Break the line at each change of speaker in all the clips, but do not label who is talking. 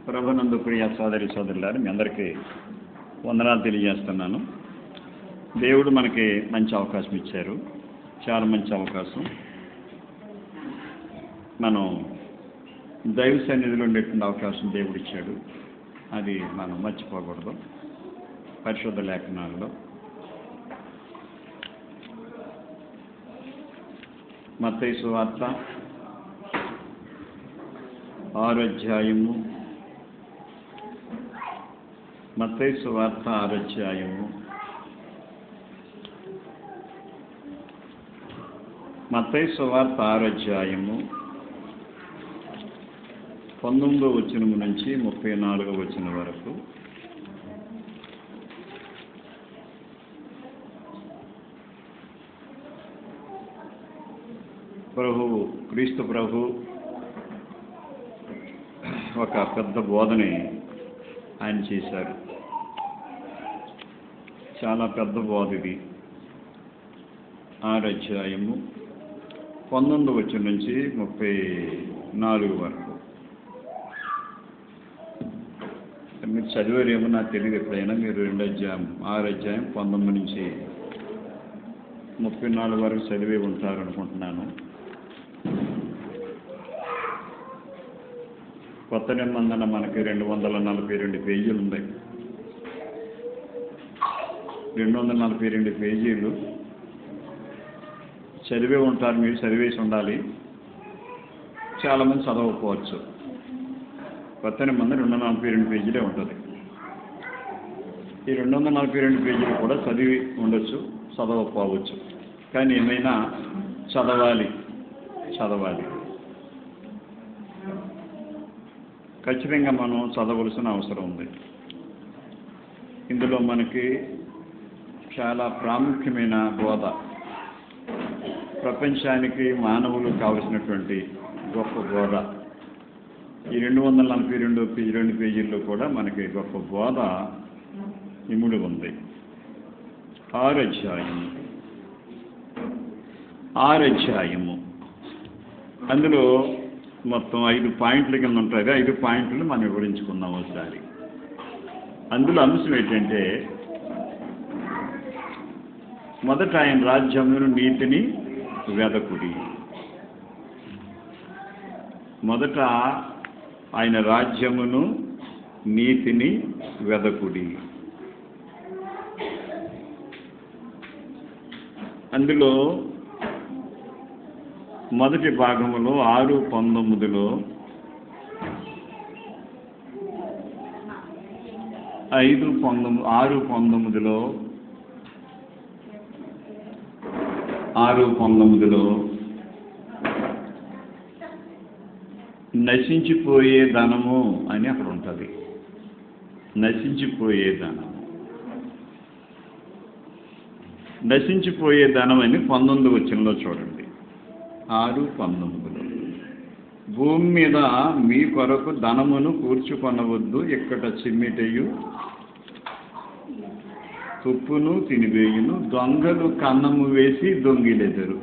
ప్రభునందు ప్రియ సోదరి సోదరులారు మీ అందరికీ వందనాలు తెలియజేస్తున్నాను దేవుడు మనకి మంచి అవకాశం ఇచ్చారు చాలా మంచి అవకాశం మనం దైవ సన్నిధిలో ఉండేటువంటి అవకాశం దేవుడు ఇచ్చాడు అది మనం మర్చిపోకూడదు పరిశుద్ధ లేఖనాల్లో మత్తయి సువార్త ఆరో అధ్యాయము మత్తయి సువార్త ఆరో అధ్యాయము మత్తయి సువార్త ఆరో అధ్యాయము పంతొమ్మిదో వచనం నుంచి ముప్పై నాలుగో వచనం వరకు ప్రభు క్రీస్తు ప్రభు ఒక పెద్ద బోధని ఆయన చేశారు చాలా పెద్ద బోధ ఇది ఆరు అధ్యాయము పంతొమ్మిది వచ్చిన నుంచి ముప్పై నాలుగు వరకు మీరు చదివారేమో నాకు తెలియదు ఎప్పుడైనా మీరు రెండు అధ్యాయం ఆరు అధ్యాయం పంతొమ్మిది నుంచి ముప్పై నాలుగు వరకు చదివే ఉంటారు అనుకుంటున్నాను కొత్త నిబంధన మనకి రెండు వందల నలభై రెండు పేజీలు ఉన్నాయి రెండు వందల నలభై రెండు పేజీలు చదివే ఉంటారు మీరు చదివేసి ఉండాలి చాలామంది చదవకపోవచ్చు కొత్త నిబంధన రెండు వందల నలభై రెండు పేజీలే ఉంటుంది ఈ రెండు వందల నలభై రెండు పేజీలు కూడా చదివి ఉండొచ్చు చదవకపోవచ్చు కానీ ఏమైనా చదవాలి చదవాలి ఖచ్చితంగా మనం చదవలసిన అవసరం ఉంది ఇందులో మనకి చాలా ప్రాముఖ్యమైన బోధ ప్రపంచానికి మానవులు కావలసినటువంటి గొప్ప బోధ ఈ రెండు వందల నలభై రెండు పేజీ రెండు పేజీల్లో కూడా మనకి గొప్ప బోధ ఇముడు ఉంది ఆరు అధ్యాయము ఆరు అధ్యాయము అందులో మొత్తం ఐదు పాయింట్ల కింద ఉంటుంది ఐదు పాయింట్లు మనం వివరించుకుందాం ఒకసారి అందులో అంశం ఏంటంటే మొదట ఆయన రాజ్యమును నీతిని వెదకుడి మొదట ఆయన రాజ్యమును నీతిని వెదకుడి అందులో మొదటి భాగములో ఆరు పంతొమ్మిదిలో ఐదు పంతొమ్మిది ఆరు పంతొమ్మిదిలో ఆరు పంతొమ్మిదిలో నశించిపోయే ధనము అని అక్కడ ఉంటుంది నశించిపోయే ధనము నశించిపోయే ధనం అని పంతొమ్మిది వచ్చినలో చూడండి ఆరు పంతొమ్మిదిలో భూమి మీద మీ కొరకు ధనమును కూర్చుకొనవద్దు ఇక్కడ చిమ్మిటయు తుప్పును తినివేయును దొంగలు కన్నము వేసి దొంగిలెదరు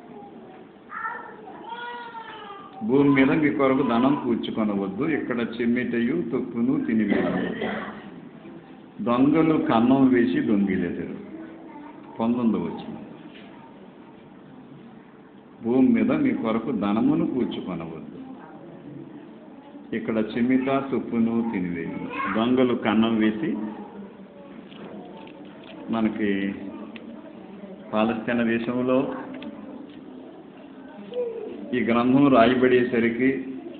భూమి మీద మీ కొరకు ధనం కూర్చుకొనవద్దు ఇక్కడ చిమ్మిటయు తుప్పును తినివేయును దొంగలు కన్నం వేసి దొంగిలెదరు పంతొమ్మిది వచ్చింది భూమి మీద మీ కొరకు ధనమును కూర్చుకొనవద్దు ఇక్కడ చిమిత తుప్పును తినివేయు దొంగలు కన్నం వేసి మనకి పాలస్తీన దేశంలో ఈ గ్రంథం రాయబడేసరికి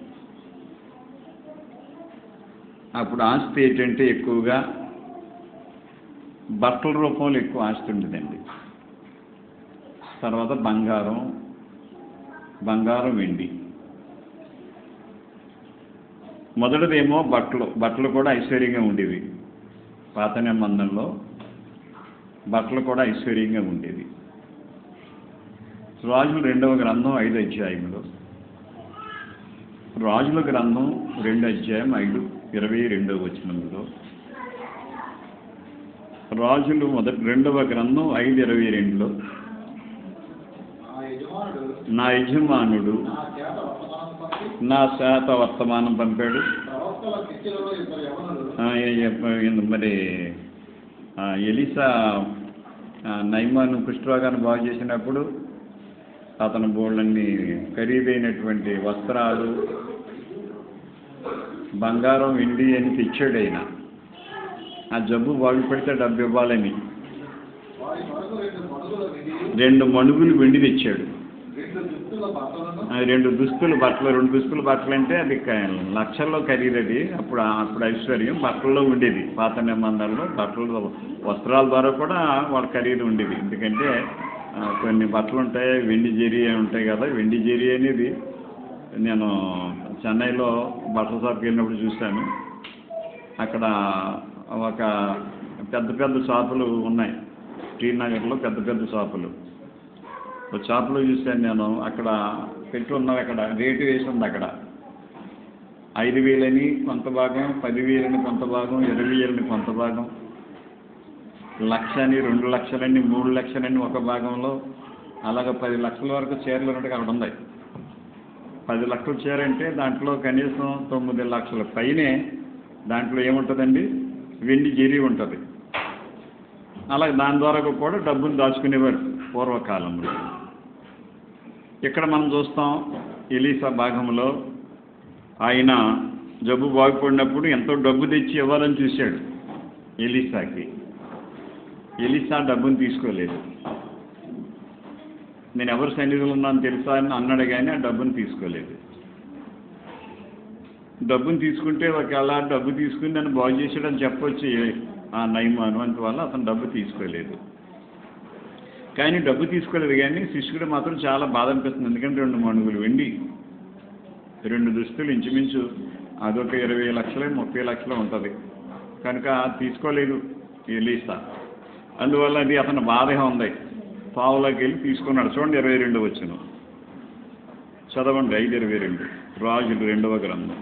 అప్పుడు ఆస్తి ఏంటంటే ఎక్కువగా బట్టల రూపంలో ఎక్కువ ఆస్తి ఉండేదండి తర్వాత బంగారం బంగారం వెండి మొదటిదేమో బట్టలు బట్టలు కూడా ఐశ్వర్యంగా ఉండేవి పాత నిబంధనలో బట్టలు కూడా ఐశ్వర్యంగా ఉండేవి రాజుల రెండవ గ్రంథం ఐదు అధ్యాయంలో రాజుల గ్రంథం రెండు అధ్యాయం ఐదు ఇరవై రెండవ వచనంలో రాజులు మొదటి రెండవ గ్రంథం ఐదు ఇరవై రెండులో
ఆ యజమానుడు
నా యజమానుడు
నా చేత వర్తమానం పంపి
నా శాత వర్తమానం పంపాడు
ప్రవక్త ప్రవక్తల శిష్యులలో ఇద్దరు యవనులు
ఆ, ఏ- ఏ- మరి ఆ, ఎలీసా ఆ, నైమాను కుష్ఠరోగాన్ని బాగు చేసినప్పుడు అతను బోళ్ళన్ని ఖరీదైనటువంటి వస్త్రాలు బంగారం వెండి అని తెచ్చాడు ఆయన ఆ జబ్బు బాగుపడితే డబ్బు ఇవ్వాలని
వారి కొరకు రెండు మనుగుల విధి
రెండు మణుగులు వెండి తెచ్చాడు
రెండు దుస్తుల బట్టలను
ఆ రెండు దుస్తులు బట్టలు రెండు దుస్తులు బట్టలు అంటే అది క- లక్షల్లో ఖరీదది అప్పుడు అప్పుడు ఐశ్వర్యం బట్టల్లో ఉండేది పాత నిబంధనలో బట్టలు వస్త్రాల ద్వారా కూడా వాళ్ళ ఖరీదు ఉండేది ఎందుకంటే ఆ, కొన్ని బట్టలు ఉంటాయి వెండి జెరీ అని ఉంటాయి కదా వెండి జెరీ అనేది నేను చెన్నైలో బట్టల షాప్కి వెళ్ళినప్పుడు చూశాను అక్కడ ఒక పెద్ద పెద్ద షాపులు ఉన్నాయి శ్రీనగర్లో పెద్ద పెద్ద షాపులు ఒక షాపులో చూశాను నేను అక్కడ పెట్టి ఉన్నది అక్కడ రేటు వేసి ఉంది అక్కడ ఐదు వేలని కొంత భాగం పది వేలని కొంత భాగం ఇరవై వేలని కొంత భాగం లక్ష అని రెండు లక్షలని మూడు లక్షలని ఒక భాగంలో అలాగ పది లక్షల వరకు చీరలు ఉన్నట్టుగా అక్కడ ఉన్నాయి పది లక్షల చీర అంటే దాంట్లో కనీసం తొమ్మిది లక్షల పైనే దాంట్లో ఏముంటుందండి వెండి జరీ ఉంటుంది అలాగే దాని ద్వారా కూడా డబ్బును దాచుకునేవారు పూర్వకాలంలో ఇక్కడ మనం చూస్తాం ఎలీసా భాగంలో ఆయన జబ్బు బాగుపడినప్పుడు ఎంతో డబ్బు తెచ్చి ఇవ్వాలని చూశాడు ఎలీసాకి ఎలీసా డబ్బును తీసుకోలేదు నేను ఎవరి సన్నిధిలో ఉన్నాను తెలుసా అని అన్నాడు కానీ ఆ డబ్బును తీసుకోలేదు డబ్బును తీసుకుంటే ఒకవేళ డబ్బు తీసుకుని నన్ను బాగు చేసాడని చెప్పొచ్చు ఆ నయమాను అందువల్ల అతను డబ్బు తీసుకోలేదు కానీ డబ్బు తీసుకోలేదు కానీ శిష్యుడు మాత్రం చాలా బాధ అనిపిస్తుంది ఎందుకంటే రెండు మణుగులు వెండి రెండు దుస్తులు ఇంచుమించు అదొక ఇరవై లక్షలు ముప్పై లక్షలు ఉంటుంది కనుక తీసుకోలేదు ఎలీసా అందువల్ల అది అతని బాధగా ఉంది పావులోకి వెళ్ళి తీసుకున్నాడు చూడండి ఇరవై రెండు వచ్చిన చదవండి ఐదు ఇరవై రెండు రాజులు రెండవ గ్రంథం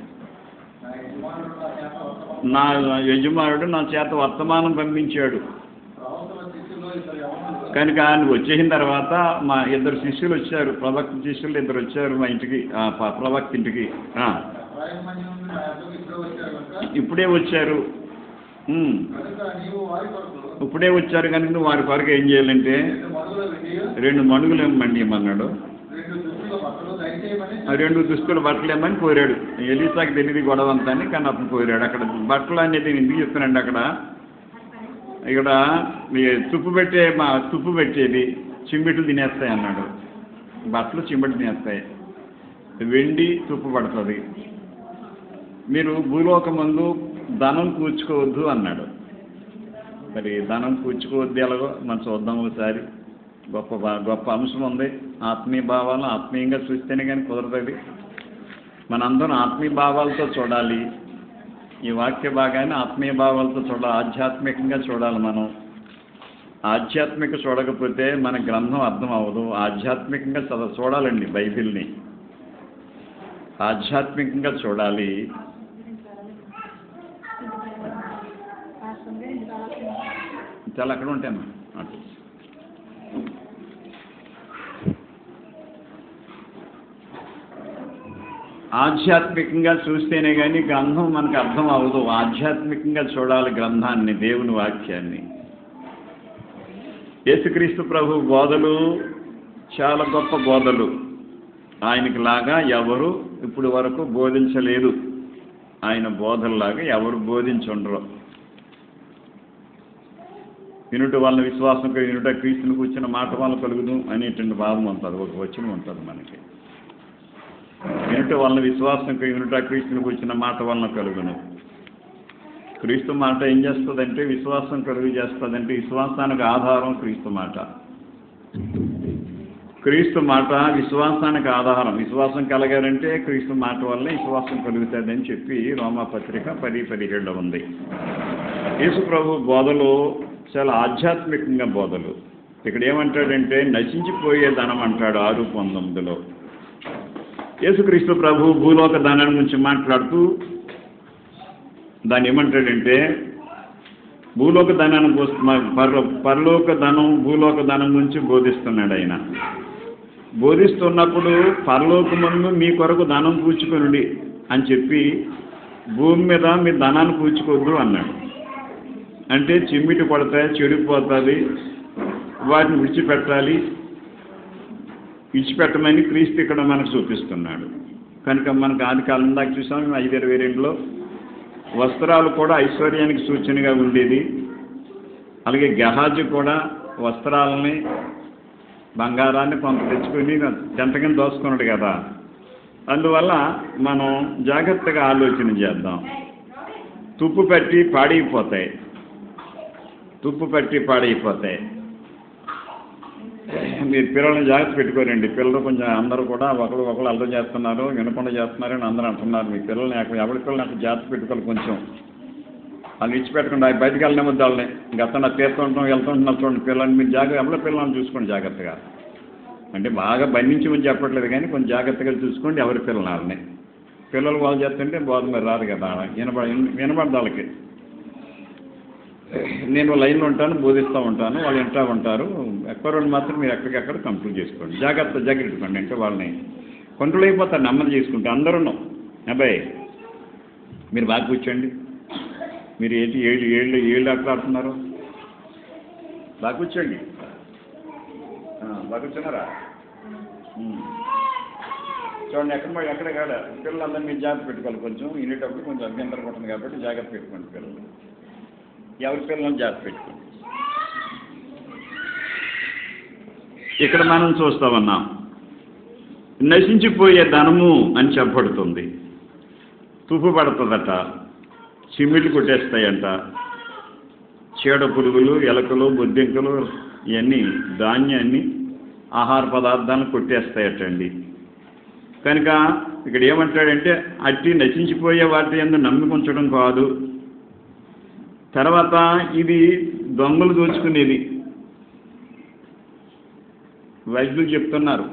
నా యజమానుడు నా చేత
నా యజమానుడు నా చేత
వర్తమానం
వర్తమానం పంపించాడు
ప్రవక్తల శిష్యుల్లో ఇద్దరు యవనులు
కనుక నువ్వు వచ్చేసిన తర్వాత మా ఇద్దరు శిష్యులు వచ్చారు ప్రవక్త శిష్యులు ఇద్దరు వచ్చారు మా ఇంటికి ఆ, ప- ప్రవక్త ఇంటికి ఆ,
రాయమని ఉంది నా యొద్దకు ఇప్పుడే వచ్చారు కనుక
ఇప్పుడే వచ్చారు ఉమ్,
కనుక నీవు వారి కొరకు
ఇప్పుడే వచ్చారు కనుక నువ్వు వారి కొరకు ఏం చేయాలంటే
రెండు మనుగుల విధి
రెండు మణుగులు ఇవ్వమండి ఇమ్మన్నాడు
రెండు దుస్తుల బట్టలు దయచేయమని
ఆ రెండు దుస్తులు బట్టలు ఇమ్మని కోరాడు ఎలీసాకి తెలియదు గొడవ అంతా అని కానీ అతను కోరాడు అక్కడ బట్టలు అనేది నేను ఎందుకు చెప్తున్నాండి అక్కడ ఇక్కడ ఈ తుప్పు పెట్టే మా తుప్పు పెట్టేది చింబిట్లు తినేస్తాయి అన్నాడు బట్టలు చింబట్లు తినేస్తాయి వెండి తుప్పు పడుతుంది మీరు భూలోకమందు ధనం కూర్చుకోవద్దు అన్నాడు మరి ధనం కూర్చుకోవద్దు ఎలాగో మనం చూద్దాం ఒకసారి గొప్ప బా- గొప్ప అంశం ఉంది ఆత్మీయ భావాలను ఆత్మీయంగా చూస్తేనే కానీ కుదరదు మనందరం ఆత్మీయ భావాలతో చూడాలి ఈ వాక్య భాగాన్ని ఆత్మీయ భావాలతో చూడాలి ఆధ్యాత్మికంగా చూడాలి మనం ఆధ్యాత్మిక చూడకపోతే మన గ్రంథం అర్థం అవ్వదు ఆధ్యాత్మికంగా చదవ చూడాలండి బైబిల్ని ఆధ్యాత్మికంగా చూడాలి చాలా అక్కడ ఉంటాను అటు ఆధ్యాత్మికంగా చూస్తేనే కానీ గ్రంథం మనకు అర్థం అవ్వదు ఆధ్యాత్మికంగా చూడాలి గ్రంథాన్ని దేవుని వాక్యాన్ని యేసుక్రీస్తు ప్రభు బోధలు చాలా గొప్ప బోధలు ఆయనకి లాగా ఎవరు ఇప్పుడు వరకు బోధించలేదు ఆయన బోధల్లాగా ఎవరు బోధించుండరు వినుట వలన విశ్వాసం కలిగి వినుట క్రీస్తుని కూర్చున్న మాట వలన కలుగుదు అనేటువంటి భావం ఉంటుంది ఒక వచనం ఉంటుంది మనకి వినుట వలన విశ్వాసం కలిగి వినుట క్రీస్తుని కూర్చున్న మాట వలన కలుగును క్రీస్తు మాట ఏం చేస్తుందంటే విశ్వాసం కలుగు చేస్తుందంటే విశ్వాసానికి ఆధారం క్రీస్తు మాట క్రీస్తు మాట విశ్వాసానికి ఆధారం విశ్వాసం కలగాలంటే క్రీస్తు మాట వల్ల విశ్వాసం కలుగుతుందని చెప్పి రోమా పత్రిక పది పదిహేడులో ఉంది యేసు ప్రభు బోధలు చాలా ఆధ్యాత్మికంగా బోధలు ఇక్కడ ఏమంటాడంటే నశించిపోయే ధనం అంటాడు ఆరు పంతొమ్మిదిలో యేసుక్రీస్తు ప్రభు భూలోక ధనం గురించి మాట్లాడుతూ దాన్ని ఏమంటాడంటే భూలోక ధనాన్ని పోస్- మ- పర పరలోక ధనం భూలోక ధనం గురించి బోధిస్తున్నాడు ఆయన బోధిస్తున్నప్పుడు పరలోకమందు మీ కొరకు ధనం కూర్చుకొనుడి అని చెప్పి భూమి మీద మీ ధనాన్ని పూచుకోవద్దు అన్నాడు అంటే చిమ్మిటి పడతాయి చెడిపోతుంది వాటిని విడిచిపెట్టాలి విడిచిపెట్టమని క్రీస్తు ఇక్కడ మనకు చూపిస్తున్నాడు కనుక మనకు ఆది కాలం దాకా చూసాం ఐదు ఇరవై రెండులో వస్త్రాలు కూడా ఐశ్వర్యానికి సూచనగా ఉండేది అలాగే గహాజు కూడా వస్త్రాలని బంగారాన్ని కొంత తెచ్చుకుని జంట కింద దోసుకున్నాడు కదా అందువల్ల మనం జాగ్రత్తగా ఆలోచన చేద్దాం తుప్పు పట్టి పాడైపోతాయి తుప్పు పట్టి పాడైపోతాయి మీరు పిల్లల్ని జాగ్రత్త పెట్టుకోరండి పిల్లలు కొంచెం అందరూ కూడా ఒకరు ఒకరు అర్థం చేస్తున్నారు వినకుండా చేస్తున్నారని అందరూ అంటున్నారు మీ పిల్లల్ని అక్కడ ఎవరి పిల్లల్ని అక్కడ జాగ్రత్త పెట్టుకోవాలి కొంచెం వాళ్ళు ఇచ్చిపెట్టకుండా బయటకు వెళ్ళినవద్దు వాళ్ళని గతంలో తీర్థంటాం వెళ్తుంటున్నారు చూడండి పిల్లల్ని మీరు జాగ్రత్త ఎవరి పిల్లల్ని చూసుకోండి జాగ్రత్తగా అంటే బాగా బంధించమని చెప్పట్లేదు కానీ కొంచెం జాగ్రత్తగా చూసుకోండి ఎవరి పిల్లలు వాళ్ళని పిల్లలు వాళ్ళు చేస్తుంటే బోధ మరి రాదు కదా వినబడ వినబడదు వాళ్ళకి నేను లైన్లో ఉంటాను బోధిస్తూ ఉంటాను వాళ్ళు వింటూ ఉంటారు ఎక్కువ రోజులు మాత్రం మీరు ఎక్కడికక్కడ కంట్రోల్ చేసుకోండి జాగ్రత్త జాగ్రత్త అంటే వాళ్ళని కంట్రోల్ అయిపోతారు నెమ్మది చేసుకుంటే అందరూ అబ్బాయి మీరు బాగా కూర్చోండి మీరు ఏంటి ఏళ్ళు ఏళ్ళు ఏళ్ళు అట్లా ఆడుతున్నారు బాగా కూర్చోండి ఆ, బాగా కూర్చున్నారా ఉమ్. చూడండి ఎక్కడ మరి ఎక్కడ కాడ పిల్లలందరినీ మీరు జాగ్రత్త పెట్టుకోవాలి కొంచెం వినేటప్పుడు కొంచెం అభ్యంతరం ఉంటుంది కాబట్టి జాగ్రత్త పెట్టుకోండి పిల్లలు ఎవరి పిల్లలను జాగ్రత్త పెట్టుకోండి ఇక్కడ మనం చూస్తా ఉన్నాం నశించిపోయే ధనము అని చెప్పబడుతుంది తుప్పు పడుతుందట చిమ్మిళ్ళు కొట్టేస్తాయంట చీడ పురుగులు ఎలకలు బొద్దింకలు ఇవన్నీ ధాన్యాన్ని ఆహార పదార్థాలను కొట్టేస్తాయటండి కనుక ఇక్కడ ఏమంటాడంటే అట్టి నశించిపోయే వాటి ఎందు నమ్మికుంచడం కాదు తర్వాత ఇది దొంగలు దోచుకునేది వైద్యులు చెప్తున్నారు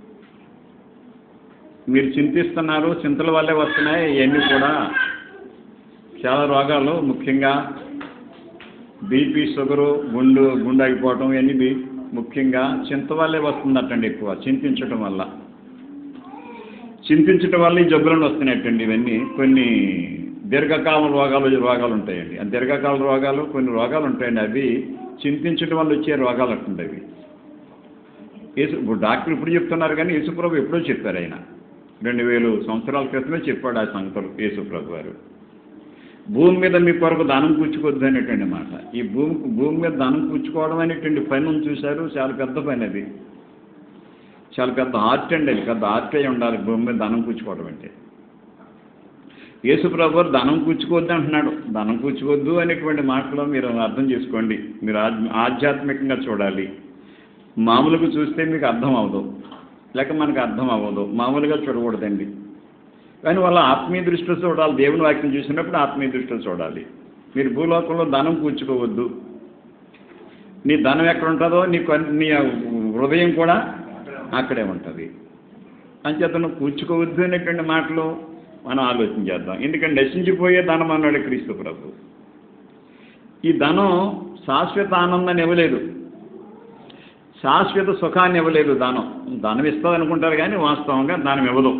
మీరు చింతిస్తున్నారు చింతల వల్లే వస్తున్నాయి ఇవన్నీ కూడా చాలా రోగాలు ముఖ్యంగా బీపీ షుగరు గుండు గుండె ఆగిపోవటం ఇవన్నీ బీ- ముఖ్యంగా చింత వల్లే వస్తుందటండి ఎక్కువ చింతించటం వల్ల చింతించటం వల్ల ఈ జబ్బులను వస్తున్నాయటండి ఇవన్నీ కొన్ని దీర్ఘకాల రోగాలు రోగాలు ఉంటాయండి ఆ దీర్ఘకాల రోగాలు కొన్ని రోగాలు ఉంటాయండి అవి చింతించడం వల్ల వచ్చే రోగాలు అట్టుంది అవి యేసు ఇప్పుడు డాక్టర్ ఇప్పుడు చెప్తున్నారు కానీ యేసుప్రభు ఎప్పుడో చెప్పారు ఆయన రెండు వేలు సంవత్సరాల క్రితమే చెప్పాడు ఆ సంగతులు యేసుప్రభు గారు భూమి మీద మీ కొరకు దానం కూర్చుకోవద్దు అనేటువంటి మాట ఈ భూమి భూమి మీద దానం కూర్చుకోవడం అనేటువంటి పని ఉంది చూశారు చాలా పెద్ద పని అది చాలా పెద్ద ఆర్ట్ అండి అది పెద్ద ఆర్ట్ అయి ఉండాలి భూమి మీద ధనం కూర్చుకోవడం అంటే యేసుప్రభు గారు ధనం కూర్చుకోవద్దు అంటున్నాడు ధనం కూర్చుకోవద్దు అనేటువంటి మాటలో మీరు అర్థం చేసుకోండి మీరు ఆధ్య- ఆధ్యాత్మికంగా చూడాలి మామూలుగా చూస్తే మీకు అర్థం అవ్వదు లేక మనకు అర్థం అవ్వదు మామూలుగా చూడకూడదండి కానీ వాళ్ళ ఆత్మీయ దృష్టిలో చూడాలి దేవుని వాక్యం చూసినప్పుడు ఆత్మీయ దృష్టిలో చూడాలి మీరు భూలోకంలో ధనం కూర్చుకోవద్దు నీ ధనం ఎక్కడ ఉంటుందో నీ కొన్- నీ హృదయం కూడా అక్కడే ఉంటుంది అంచేత నువ్వు కూర్చుకోవద్దు అనేటువంటి మాటలు మనం ఆలోచన చేద్దాం ఎందుకంటే నశించిపోయే ధనం అన్నాడు క్రీస్తు ప్రభు ఈ ధనం శాశ్వత ఆనందాన్ని ఇవ్వలేదు శాశ్వత సుఖాన్ని ఇవ్వలేదు దానం దానం ఇస్తుంది అనుకుంటారు కానీ వాస్తవంగా దానం ఇవ్వదు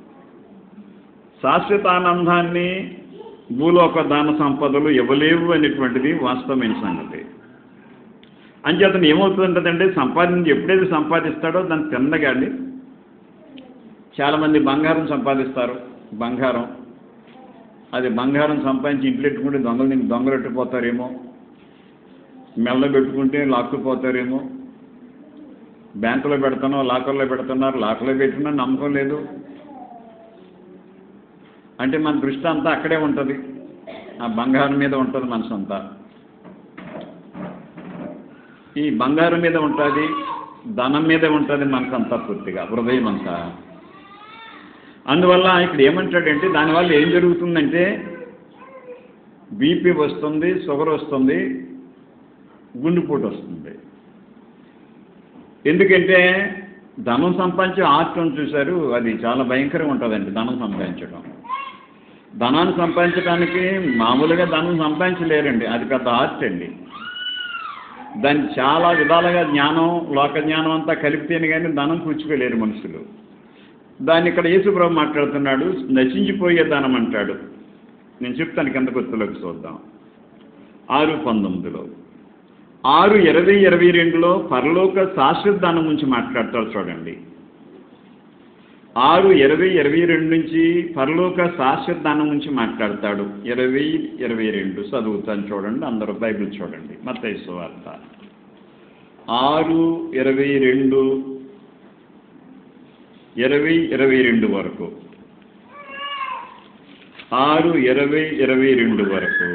శాశ్వత ఆనందాన్ని భూలోక దాన సంపదలు ఇవ్వలేవు అనేటువంటిది వాస్తవమైన సంగతి అంచేతను ఏమవుతుందంటే సంపాదించి ఎప్పుడైతే సంపాదిస్తాడో దాన్ని తిన్నగాడి చాలామంది బంగారం సంపాదిస్తారు బంగారం అది బంగారం సంపాదించి ఇంట్లో పెట్టుకుంటే దొంగలు దీనికి దొంగలు ఎట్టుకుపోతారేమో మెల్ల పెట్టుకుంటే లాక్కుపోతారేమో బ్యాంకులో పెడతానో లాకర్లో పెడుతున్నారు లాకర్లో పెట్టినా నమ్మకం లేదు అంటే మన దృష్టి అంతా అక్కడే ఉంటుంది ఆ బంగారం మీద ఉంటుంది మనసు అంతా ఈ బంగారం మీద ఉంటుంది ధనం మీద ఉంటుంది మనకంతా పూర్తిగా హృదయం అంతా అందువల్ల ఇక్కడ ఏమంటాడంటే దానివల్ల ఏం జరుగుతుందంటే బీపీ వస్తుంది షుగర్ వస్తుంది గుండెపోటు వస్తుంది ఎందుకంటే ధనం సంపాదించే ఆర్టం చూశారు అది చాలా భయంకరంగా ఉంటుందండి ధనం సంపాదించడం ధనాన్ని సంపాదించడానికి మామూలుగా ధనం సంపాదించలేరండి అది పెద్ద ఆర్ట్ అండి దాన్ని చాలా విధాలుగా జ్ఞానం లోక జ్ఞానం అంతా కలిపితేనే కానీ ధనం కూర్చుకోలేరు మనుషులు దాన్ని ఇక్కడ యేసుప్రభు మాట్లాడుతున్నాడు నశించిపోయే ధనం అంటాడు నేను చెప్తాను కింద గుర్తులోకి చూద్దాం ఆరు పంతొమ్మిదిలో ఆరు ఇరవై ఇరవై రెండులో పరలోక శాశ్వత దానం గురించి మాట్లాడతారు చూడండి ఆరు ఇరవై ఇరవై రెండు నుంచి పరలోక శాశ్వత దానం గురించి మాట్లాడతాడు ఇరవై ఇరవై రెండు చదువుతాను చూడండి అందరూ బైబిల్ చూడండి మత్తైసు వార్త ఆరు ఇరవై రెండు ఇరవై ఇరవై రెండు వరకు ఆరు ఇరవై ఇరవై రెండు వరకు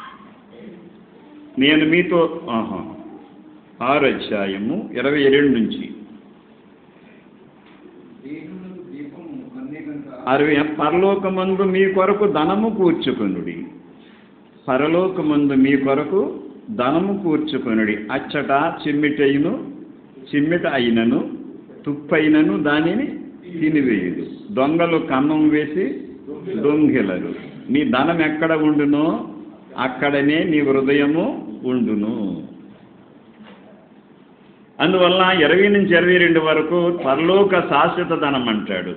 నేను మీతో ఆహా, ఆరు అధ్యాయము ఇరవై రెండు నుంచి
దీపము దీపము అన్ని కనుక
అరవై పరలోకమందు మీ కొరకు ధనము కూర్చుకొనుడి పరలోకమందు మీ కొరకు ధనము కూర్చుకొనుడి అచ్చట చిమ్మిటైను చిమ్మిట అయినను తుప్పైనను దానిని తినివేయుడు దొంగలు కన్నం వేసి దొంగిలరు నీ ధనం ఎక్కడ ఉండునో అక్కడనే నీ హృదయము ఉండును అందువల్ల ఇరవై నుంచి ఇరవై రెండు వరకు పరలోక శాశ్వత ధనం అంటాడు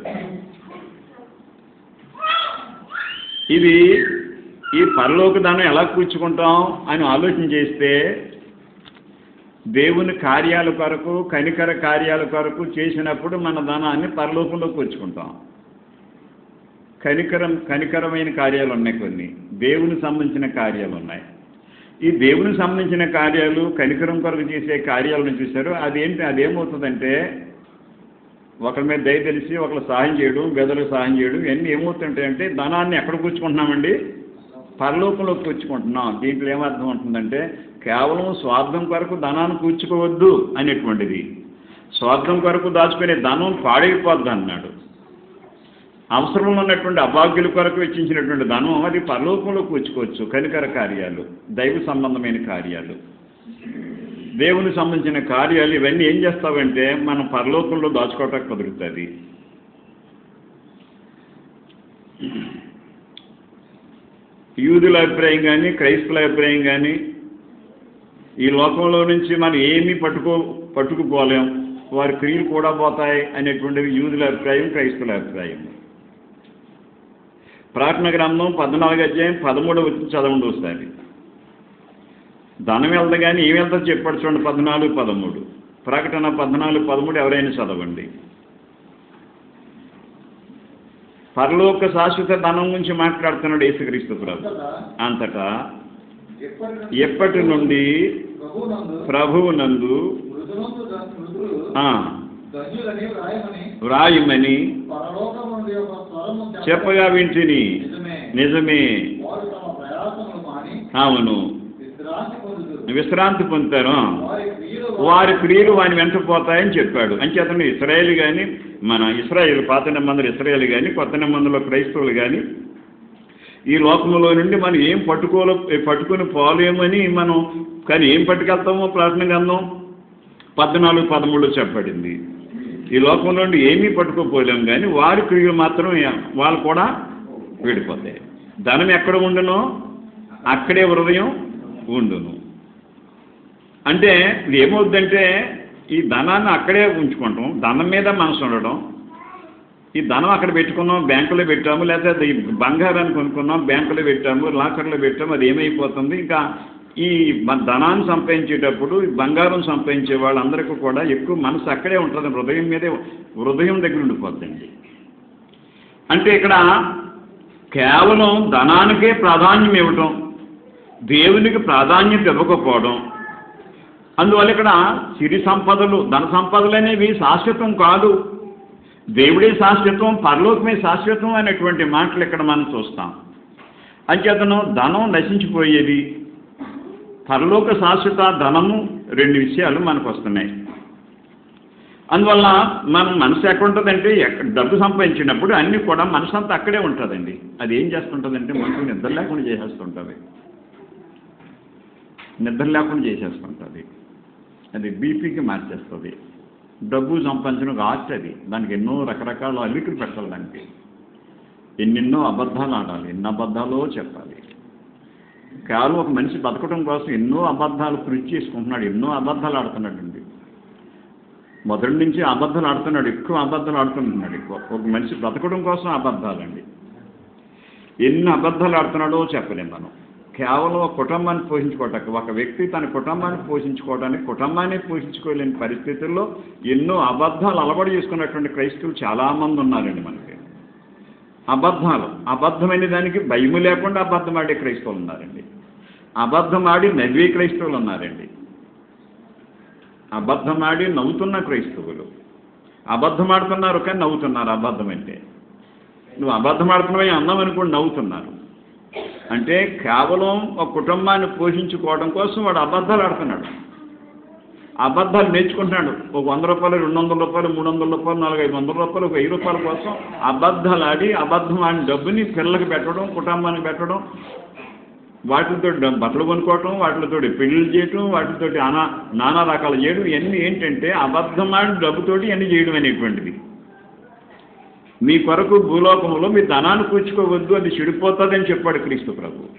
ఇది ఈ పరలోక ధనం ఎలా కూర్చుకుంటాం అని ఆలోచన చేస్తే దేవుని కార్యాల కొరకు కనికర కార్యాల కొరకు చేసినప్పుడు మన ధనాన్ని పరలోకంలో కూర్చుకుంటాం కనికరం కనికరమైన కార్యాలు ఉన్నాయి కొన్ని దేవుని సంబంధించిన కార్యాలు ఉన్నాయి ఈ దేవునికి సంబంధించిన కార్యాలు కనికరం కొరకు చేసే కార్యాలను చూశారు అదేంటి అదేమవుతుందంటే ఒకరి మీద దయ తెలిసి ఒకరు సహాయం చేయడం బెదలకు సహాయం చేయడం ఇవన్నీ ఏమవుతుంటాయంటే ధనాన్ని ఎక్కడ కూర్చుకుంటున్నామండి పరలోకంలో కూర్చుకుంటున్నాం దీంట్లో ఏమర్థం ఉంటుందంటే కేవలం స్వార్థం కొరకు ధనాన్ని కూర్చుకోవద్దు అనేటువంటిది స్వార్థం కొరకు దాచుకునే ధనం పాడైపోద్ది అన్నాడు అవసరంలో ఉన్నటువంటి అభాగ్యుల కొరకు వెచ్చించినటువంటి ధనం అది పరలోకంలో కూర్చుకోవచ్చు కనికర కార్యాలు దైవ సంబంధమైన కార్యాలు దేవునికి సంబంధించిన కార్యాలు ఇవన్నీ ఏం చేస్తావంటే మనం పరలోకంలో దాచుకోవటానికి కుదురుతుంది యూదుల అభిప్రాయం కానీ క్రైస్తవుల అభిప్రాయం కానీ ఈ లోకంలో నుంచి మనం ఏమీ పట్టుకో పట్టుకుపోలేం వారి క్రియలు కూడా పోతాయి అనేటువంటిది యూదుల అభిప్రాయం క్రైస్తవుల అభిప్రాయం ప్రార్థన గ్రంథం పద్నాలుగు అధ్యాయం పదమూడు వచ్చి చదవండి ఒకసారి ధనం వెళ్తా కానీ ఏం వెళ్తా చెప్పాడు చూడండి పద్నాలుగు పదమూడు ప్రకటన పద్నాలుగు పదమూడు ఎవరైనా చదవండి పరలోక శాశ్వత ధనం గురించి మాట్లాడుతున్నాడు యేసుక్రీస్తు ప్రభు
అంతటా
అంతటా
ఎప్పటి నుండి
ఎప్పటి నుండి
ప్రభువునందు
ప్రభువునందు
మృదులందు ద- మృదులు
ఆ,
ధన్యులని వ్రాయమని
వ్రాయమని
పరలోకము నుండి ఒక స్వరము చెప్ప-
చెప్పగా వింటిని
నిజమే
నిజమే
వారు తమ ప్రయాసములు మాని
అవును
విశ్రాంతి పొందుదురు
విశ్రాంతి పొందుతారు
వారి క్రియలు
వారి క్రియలు వాని వెంట పోతాయని చెప్పాడు అంచేతను ఇస్రాయేల్ కానీ మన ఇస్రాయేల్ పాత నిబంధనలు ఇస్రాయేల్ కానీ కొత్త నిబంధనలో క్రైస్తవులు కానీ ఈ లోకంలో నుండి మనం ఏం పట్టుకోలే పట్టుకొని పోలేమని మనం కానీ ఏం పట్టుకెళ్తామో ప్రార్థన గ్రంథం పద్నాలుగు పదమూడులో చెప్పబడింది ఈ లోకంలో నుండి ఏమీ పట్టుకోపోలేము కానీ వారి క్రియలు మాత్రం వాళ్ళు కూడా విడిపోతాయి ధనం ఎక్కడ ఉండునో అక్కడే హృదయం ఉండును అంటే ఇది ఏమవుద్దంటే ఈ ధనాన్ని అక్కడే ఉంచుకుంటాం ధనం మీద మనసు ఉండడం ఈ ధనం అక్కడ పెట్టుకున్నాం బ్యాంకులో పెట్టాము లేకపోతే ఈ బంగారాన్ని కొనుక్కున్నాం బ్యాంకులో పెట్టాము లాకర్లో పెట్టాము అది ఏమైపోతుంది ఇంకా ఈ మ- ధనాన్ని సంపాదించేటప్పుడు ఈ బంగారం సంపాదించే వాళ్ళందరికీ కూడా ఎక్కువ మనసు అక్కడే ఉంటుంది హృదయం మీదే హృదయం దగ్గర ఉండిపోద్దండి అంటే ఇక్కడ కేవలం ధనానికే ప్రాధాన్యం ఇవ్వటం దేవునికి ప్రాధాన్యత ఇవ్వకపోవడం అందువల్ల ఇక్కడ సిరి సంపదలు ధన సంపదలు అనేవి శాశ్వతం కాదు దేవుడే శాశ్వతం పరలోకమే శాశ్వతం అనేటువంటి మాటలు ఇక్కడ మనం చూస్తాం అంచేతను ధనం నశించిపోయేది పరలోక శాశ్వత ధనము రెండు విషయాలు మనకు వస్తున్నాయి అందువల్ల మనం మనసు ఎక్కడ ఉంటుందంటే ఎక్కడ డబ్బు సంపాదించినప్పుడు అన్నీ కూడా మనసు అంతా అక్కడే ఉంటుందండి అది ఏం చేస్తుంటుందంటే మనకు నిద్ర లేకుండా చేసేస్తుంటుంది నిద్ర లేకుండా చేసేస్తుంటుంది అది బీపీకి మార్చేస్తుంది డబ్బు సంపాదించడం ఒక ఆర్ట్ అది దానికి ఎన్నో రకరకాల అల్లికలు పెట్టాలి దానికి ఎన్నెన్నో అబద్ధాలు ఆడాలి ఎన్ని అబద్ధాలో చెప్పాలి కేవలం ఒక మనిషి బతకడం కోసం ఎన్నో అబద్ధాలు కృషి చేసుకుంటున్నాడు ఎన్నో అబద్ధాలు ఆడుతున్నాడు అండి మొదటి నుంచి అబద్ధాలు ఆడుతున్నాడు ఎక్కువ అబద్ధాలు ఆడుతున్నాడు ఎక్కువ ఒక మనిషి బ్రతకడం కోసం అబద్ధాలండి ఎన్ని అబద్ధాలు ఆడుతున్నాడో చెప్పలేం మనం కేవలం ఒక కుటుంబాన్ని పోషించుకోవటానికి ఒక వ్యక్తి తన కుటుంబాన్ని పోషించుకోవడానికి కుటుంబాన్ని పోషించుకోలేని పరిస్థితుల్లో ఎన్నో అబద్ధాలు అలవాటు చేసుకున్నటువంటి క్రైస్తవులు చాలామంది ఉన్నారండి మనకి అబద్ధాలు అబద్ధమైన దానికి భయము లేకుండా అబద్ధం ఆడే క్రైస్తవులు ఉన్నారండి అబద్ధం ఆడి నవ్వే క్రైస్తవులు ఉన్నారండి అబద్ధం ఆడి నవ్వుతున్న క్రైస్తవులు అబద్ధం ఆడుతున్నారు కానీ నవ్వుతున్నారు అబద్ధం అంటే నువ్వు అబద్ధం ఆడుతున్నావని అన్నాం అనుకోండి నవ్వుతున్నారు అంటే కేవలం ఒక కుటుంబాన్ని పోషించుకోవడం కోసం వాడు అబద్ధాలు ఆడుతున్నాడు అబద్ధాలు నేర్చుకుంటున్నాడు ఒక వంద రూపాయలు రెండు వందల రూపాయలు మూడు వందల రూపాయలు నాలుగు ఐదు వందల రూపాయలు ఒక వెయ్యి రూపాయల కోసం అబద్ధాలు ఆడి అబద్ధం ఆడిన డబ్బుని పిల్లలకి పెట్టడం కుటుంబానికి పెట్టడం వాటితో బట్టలు కొనుక్కోవటం వాటితో పెళ్లిళ్ళు చేయటం వాటితో నానా నానా రకాలు చేయడం ఇవన్నీ ఏంటంటే అబద్ధం ఆడి డబ్బుతోటి ఇవన్నీ చేయడం అనేటువంటిది మీ కొరకు భూలోకంలో మీ ధనాన్ని కూర్చుకోవద్దు అది చెడిపోతుందని చెప్పాడు క్రీస్తు ప్రభు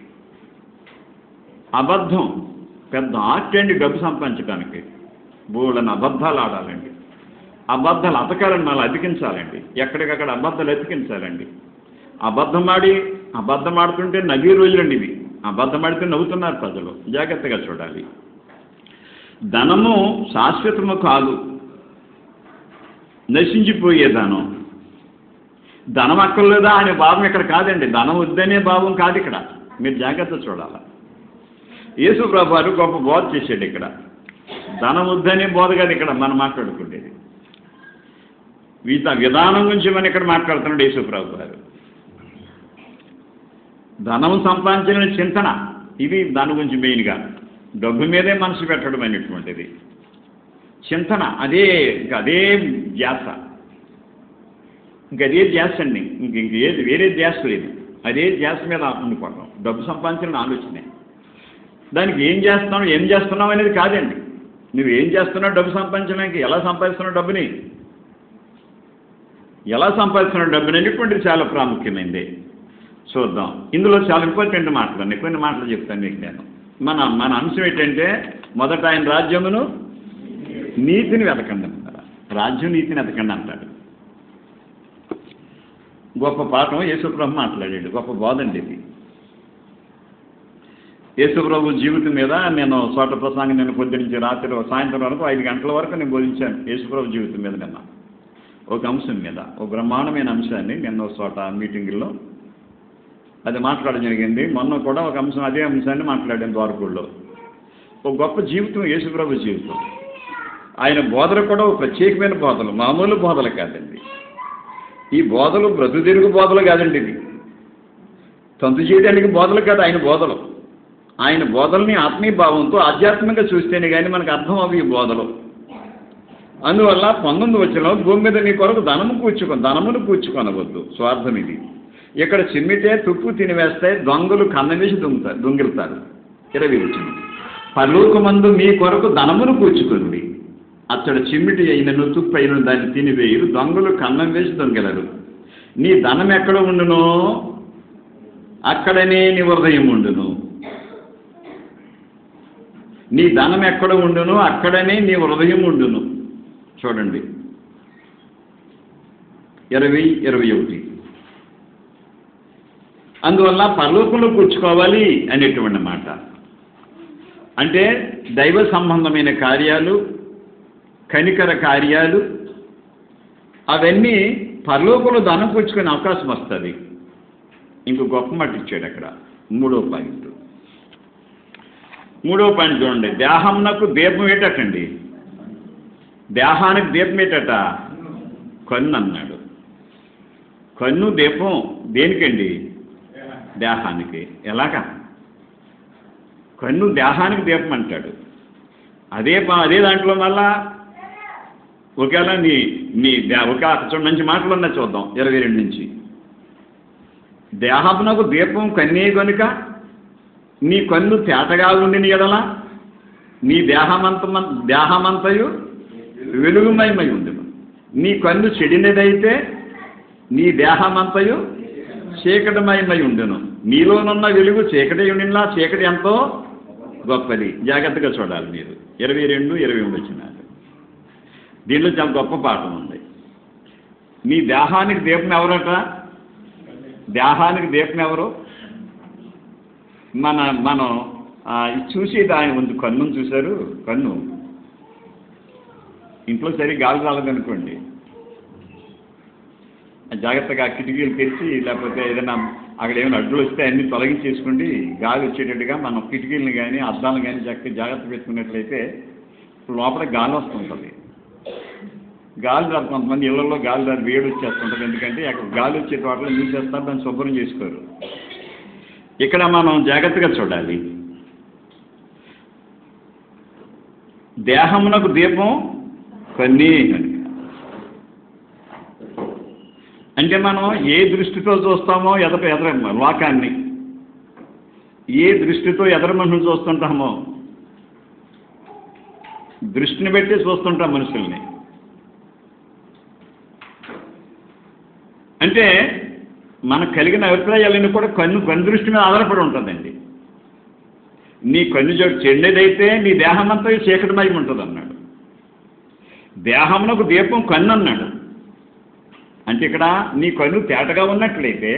అబద్ధం పెద్ద ఆర్ట్ అండి డబ్బు సంపాదించడానికి బోళ్ళని అబద్ధాలు ఆడాలండి అబద్ధాలు అతకాలని మళ్ళీ అతికించాలండి ఎక్కడికక్కడ అబద్ధాలు అతికించాలండి అబద్ధం ఆడి అబద్ధం ఆడుతుంటే నవ్వే రోజులండి ఇవి అబద్ధం ఆడితే నవ్వుతున్నారు ప్రజలు జాగ్రత్తగా చూడాలి ధనము శాశ్వతము కాదు నశించిపోయే ధనం ధనం అక్కర్లేదా అనే భావం ఇక్కడ కాదండి ధనం వద్దనే భావం కాదు ఇక్కడ మీరు జాగ్రత్త చూడాలి యేసు ప్రభు వారు గొప్ప బోధ చేశాడు ఇక్కడ ధనం వద్దనే బోధ కాదు ఇక్కడ మనం మాట్లాడుకునేది వీత విధానం గురించి మనం ఇక్కడ మాట్లాడుతున్నాడు యేసు ప్రభు గారు ధనం సంపాదించిన చింతన ఇది దాని గురించి మెయిన్గా డబ్బు మీదే మనసు పెట్టడం అనేటువంటిది చింతన అదే ఇంకా అదే ధ్యాస ఇంక అదే ధ్యాస అండి ఇంక ఇంక ఏది వేరే ధ్యాస లేదు అదే ధ్యాస మీద ఉండిపోవడం డబ్బు సంపాదించిన ఆలోచనే దానికి ఏం చేస్తున్నావు ఏం చేస్తున్నావు అనేది కాదండి నువ్వు ఏం చేస్తున్నావు డబ్బు సంపాదించడానికి ఎలా సంపాదిస్తున్నావు డబ్బుని ఎలా సంపాదిస్తున్నావు డబ్బుని అనేటువంటిది చాలా ప్రాముఖ్యమైనది చూద్దాం ఇందులో చాలా ఇంపార్టెంట్ మాటలు అండి కొన్ని మాటలు చెప్తాను మీకు నేను మన మన అంశం ఏంటంటే మొదట ఆయన రాజ్యమును నీతిని వెతకండి అంటారు రాజ్యం నీతిని వెతకండి అంటాడు గొప్ప పాఠం యేసుప్రభు మాట్లాడాడు గొప్ప బోధండి ఇది యేసుప్రభు జీవితం మీద నేను చోట ప్రసంగం నేను పొద్దునుంచి రాత్రి సాయంత్రం వరకు ఐదు గంటల వరకు నేను బోధించాను యేసుప్రభు జీవితం మీద నిన్న ఒక అంశం మీద ఒక బ్రహ్మాండమైన అంశాన్ని నిన్న ఒక చోట మీటింగుల్లో అది మాట్లాడడం జరిగింది మొన్న కూడా ఒక అంశం అదే అంశాన్ని మాట్లాడాను ద్వారకుల్లో ఒక గొప్ప జీవితం యేసుప్రభు జీవితం ఆయన బోధలు కూడా ఒక ప్రత్యేకమైన బోధలు మామూలు బోధలు కాదండి ఈ బోధలు బ్రతుతిరుగు బోధలు కాదండి ఇది తంతు చేయడానికి బోధలు కాదు ఆయన బోధలు ఆయన బోధల్ని ఆత్మీయ భావంతో ఆధ్యాత్మికంగా చూస్తేనే కానీ మనకు అర్థం అవి ఈ బోధలు అందువల్ల పంతొమ్మిది వచ్చిన భూమి మీద నీ కొరకు ధనము కూర్చుకో ధనమును కూర్చుకొనవద్దు స్వార్థం ఇది ఇక్కడ చిమ్మితే తుప్పు తినివేస్తే దొంగలు కన్నవేసి దొంగతారు దొంగిలుతారు ఇరవై వచ్చిన పరలోకమందు మీ కొరకు ధనమును కూర్చుకుంది అతడు చిమ్మిటి అయినను తుప్పు అయిన దాన్ని తినివేయరు దొంగలు కన్నం వేసి దొంగలరు నీ ధనం ఎక్కడ ఉండునో అక్కడనే నీ హృదయం ఉండును నీ ధనం ఎక్కడ ఉండునో అక్కడనే నీ హృదయం ఉండును చూడండి ఇరవై ఇరవై ఒకటి అందువల్ల పరలోకంలో కూర్చుకోవాలి అనేటువంటి మాట అంటే దైవ సంబంధమైన కార్యాలు కనికర కార్యాలు అవన్నీ పరలోకంలో ధనం కూర్చుకునే అవకాశం వస్తుంది ఇంకో గొప్ప మాట ఇచ్చాడు అక్కడ మూడో పాయింట్ మూడో పాయింట్ చూడండి దేహంనకు దీపం ఏటటండి దేహానికి దీపం ఏటట కన్ను అన్నాడు కన్ను దీపం దేనికండి దేహానికి ఎలాగా కన్ను దేహానికి దీపం అంటాడు అదే ప- అదే దాంట్లో మళ్ళా ఒకవేళ నీ నీ దే- ఒక చూడండి మంచి మాటలు ఉన్నాయి చూద్దాం ఇరవై రెండు నుంచి దేహమునకు దీపం కన్నే కనుక నీ కన్ను తేటగా ఉండిన ఎడల నీ దేహమంత దేహమంతయు వెలుగుమయమై ఉండును నీ కన్ను చెడినదైతే నీ దేహమంతయు చీకటిమయమై ఉండును నీలోనున్న వెలుగు చీకటి ఉండినా చీకటి ఎంతో గొప్పది జాగ్రత్తగా చూడాలి మీరు ఇరవై రెండు ఇరవై మూడు వచ్చినారు దీనిలో చాలా గొప్ప పాఠం ఉంది నీ దేహానికి దీపం ఎవరట దేహానికి దీపం ఎవరు మన మనం ఆ, ఇది చూసి దాని ముందు కన్నును చూశారు కన్ను ఇంట్లో సరి గాలి రాలేదనుకోండి జాగ్రత్తగా కిటికీలు తెరిచి లేకపోతే ఏదైనా అక్కడ ఏమైనా అడ్డులు వస్తే అన్ని తొలగించేసుకోండి గాలి వచ్చేటట్టుగా మనం కిటికీలను కానీ అద్దాలను కానీ చక్కగా జాగ్రత్త పెట్టుకున్నట్లయితే లోపల గాలి వస్తుంటుంది గాలి రాదు కొంతమంది ఇళ్లలో గాలి రాదు వేడి వచ్చేస్తుంటుంది ఎందుకంటే అక్కడ గాలి వచ్చే తోటలో మూసేస్తారు దాన్ని శుభ్రం చేసుకోరు ఇక్కడ మనం జాగ్రత్తగా చూడాలి దేహమునకు దీపం కన్నీ కనుక అంటే మనం ఏ దృష్టితో చూస్తామో ఎదట ఎదర లోకాన్ని ఏ దృష్టితో ఎదర మనుషులు చూస్తుంటామో దృష్టిని బట్టి చూస్తుంటాం మనుషుల్ని అంటే మనకు కలిగిన అభిప్రాయాలన్నీ కూడా కన్ను కన్ను దృష్టి మీద ఆధారపడి ఉంటుందండి నీ కన్ను చోటు చెడ్డదైతే నీ దేహం అంతా చీకటిమయం ఉంటుంది అన్నాడు దేహమునకు దీపం కన్ను అన్నాడు అంటే ఇక్కడ నీ కన్ను తేటగా ఉన్నట్లయితే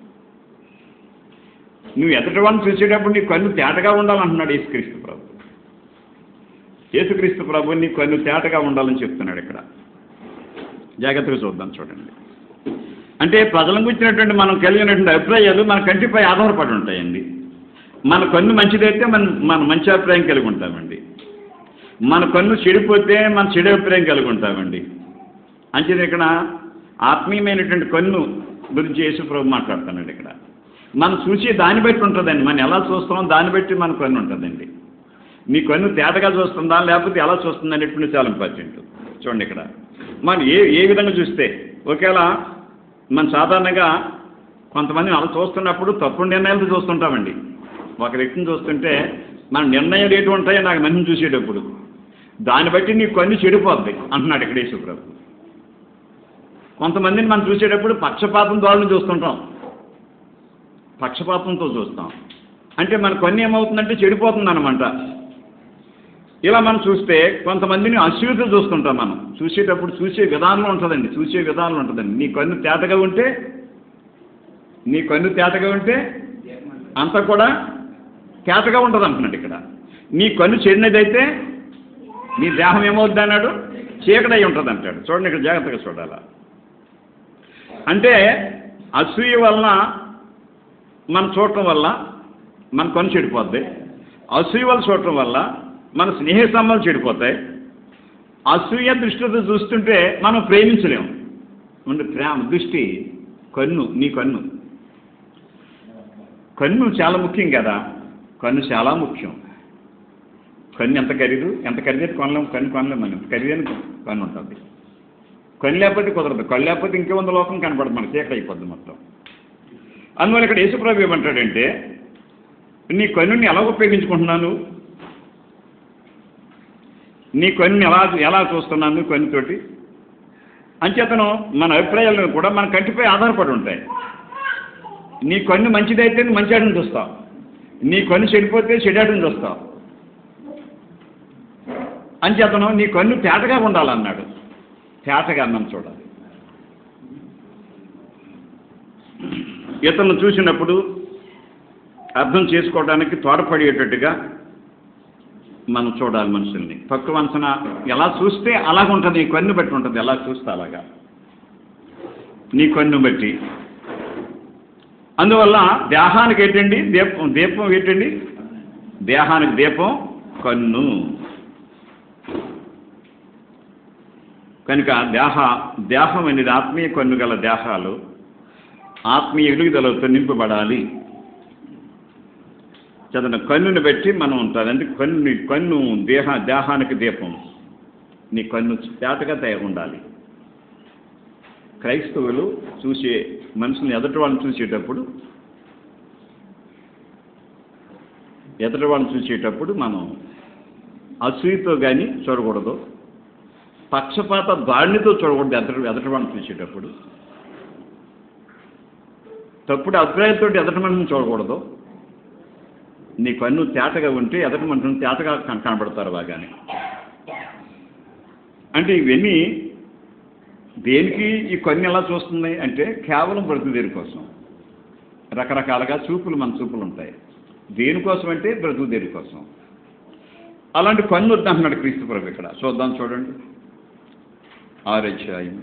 నువ్వు ఎదుటి వాళ్ళని చూసేటప్పుడు నీ కన్ను తేటగా ఉండాలంటున్నాడు యేసుక్రీస్తు ప్రభు యేసుక్రీస్తు ప్రభు నీ కన్ను తేటగా ఉండాలని చెప్తున్నాడు ఇక్కడ జాగ్రత్తగా చూద్దాం చూడండి అంటే ప్రజల గురించినటువంటి మనం కలిగినటువంటి అభిప్రాయాలు మన కంటిపై ఆధారపడి ఉంటాయండి మన కన్ను మంచిదైతే మన మన మంచి అభిప్రాయం కలిగి ఉంటామండి మన కన్ను చెడిపోతే మన చెడు అభిప్రాయం కలిగి ఉంటామండి అంచేది ఇక్కడ ఆత్మీయమైనటువంటి కన్ను గురించి యేసుప్రభు మాట్లాడుతున్నాడు ఇక్కడ మనం చూసి దాన్ని బట్టి ఉంటుందండి మనం ఎలా చూస్తామో దాన్ని బట్టి మన కన్ను ఉంటుందండి మీ కన్ను తేటగా చూస్తుందా లేకపోతే ఎలా చూస్తుంది అనేటువంటి చాలా ఇంపార్టెంట్ చూడండి ఇక్కడ మనం ఏ ఏ విధంగా చూస్తే ఒకేలా మనం సాధారణంగా కొంతమంది అలా చూస్తున్నప్పుడు తప్పుడు నిర్ణయాలతో చూస్తుంటామండి ఒక వ్యక్తిని చూస్తుంటే మన నిర్ణయాలు ఏంటి ఉంటాయో నాకు మనిషిని చూసేటప్పుడు దాన్ని బట్టి నీ కన్ను చెడిపోద్ది అంటున్నాడు ఇక్కడ యేసుప్రభు కొంతమందిని మనం చూసేటప్పుడు పక్షపాతం ద్వారా చూస్తుంటాం పక్షపాతంతో చూస్తాం అంటే మన కొన్ని ఏమవుతుందంటే చెడిపోతుంది అనమాట ఇలా మనం చూస్తే కొంతమందిని అసూయతో చూస్తుంటాం మనం చూసేటప్పుడు చూసే విధానంలో ఉంటుందండి చూసే విధానంలో ఉంటుందండి నీ కన్ను తేటగా ఉంటే నీ కన్ను తేటగా ఉంటే అంతా కూడా తేటగా ఉంటుంది అంటున్నాడు ఇక్కడ నీ కన్ను చెడినదైతే నీ దేహం ఏమవుద్ది అన్నాడు చీకటై ఉంటుంది అంటాడు చూడండి ఇక్కడ జాగ్రత్తగా చూడాలా అంటే అసూయ వలన మనం చూడటం వల్ల మన కన్ను చెడిపోద్ది అసూయ వల్ల చూడటం వల్ల మన స్నేహ సంబంధాలు చెడిపోతాయి అసూయ దృష్టితో చూస్తుంటే మనం ప్రేమించలేము ఉండే ప్రేమ దృష్టి కన్ను నీ కన్ను కన్ను చాలా ముఖ్యం కదా కన్ను చాలా ముఖ్యం కన్ను ఎంత ఖరీదు ఎంత ఖరీదైతే కొనలేము కన్ను కొనలేము మనం ఖరీదైన కన్ను ఉంటుంది కన్ను లేకపోతే కుదరదు కళ్ళు లేకపోతే ఇంకే వంద లోకం కనపడదు మనకి చీకటి అయిపోద్ది మొత్తం అందువల్ల ఇక్కడ యేసుప్రభు ఏమంటాడంటే నీ కన్నుని ఎలా ఉపయోగించుకుంటున్నాను నీ కన్ను ఎలా ఎలా చూస్తున్నాను కన్నుతోటి అంచేతను మన అభిప్రాయాలను కూడా మన కంటిపై ఆధారపడి ఉంటాయి నీ కన్ను మంచిదైతే నువ్వు మంచి ఆటను చూస్తావు నీ కన్ను చెడిపోతే చెడాటను చూస్తావు అంచేతను నీ కన్ను తేటగా ఉండాలన్నాడు తేటగా అన్నం చూడాలి ఇతను చూసినప్పుడు అర్థం చేసుకోవడానికి తోడ్పడేటట్టుగా మనం చూడాలి మనుషుల్ని తక్కువ అంచనా ఎలా చూస్తే అలాగ ఉంటుంది నీ కన్ను బట్టి ఉంటుంది ఎలా చూస్తే అలాగా నీ కన్ను బట్టి అందువల్ల దేహానికి ఏంటండి దీపం దీపం ఏంటండి దేహానికి దీపం కన్ను కనుక దేహ దేహం అనేది ఆత్మీయ కన్ను గల దేహాలు ఆత్మీయ ఎదుగుదలతో నింపబడాలి చదన కన్నుని బట్టి మనం ఉంటుంది అంటే కన్ను కన్ను దేహ దేహానికి దీపం నీ కన్ను తేటగా తయ ఉండాలి క్రైస్తవులు చూసే మనుషుల్ని ఎదుటి వాళ్ళని చూసేటప్పుడు ఎదుటి వాళ్ళని చూసేటప్పుడు మనం అసూయతో కానీ చూడకూడదు పక్షపాత దాడినితో చూడకూడదు ఎదుటి ఎదుటి వాళ్ళని చూసేటప్పుడు తప్పుడు అభిప్రాయంతో ఎదటి మనిషిని చూడకూడదు నీ కన్ను తేటగా ఉంటే ఎదటి మనుషులు తేటగా కన- కనబడతారు బాగానే అంటే ఇవన్నీ దేనికి ఈ కన్ను ఎలా చూస్తుంది అంటే కేవలం బ్రతుకుదేరి కోసం రకరకాలుగా చూపులు మన చూపులు ఉంటాయి దేనికోసం అంటే బ్రతుకు దేని కోసం అలాంటి కన్ను వద్దంటున్నాడు క్రీస్తు ప్రభు ఇక్కడ చూద్దాం చూడండి ఆరధ్యాయం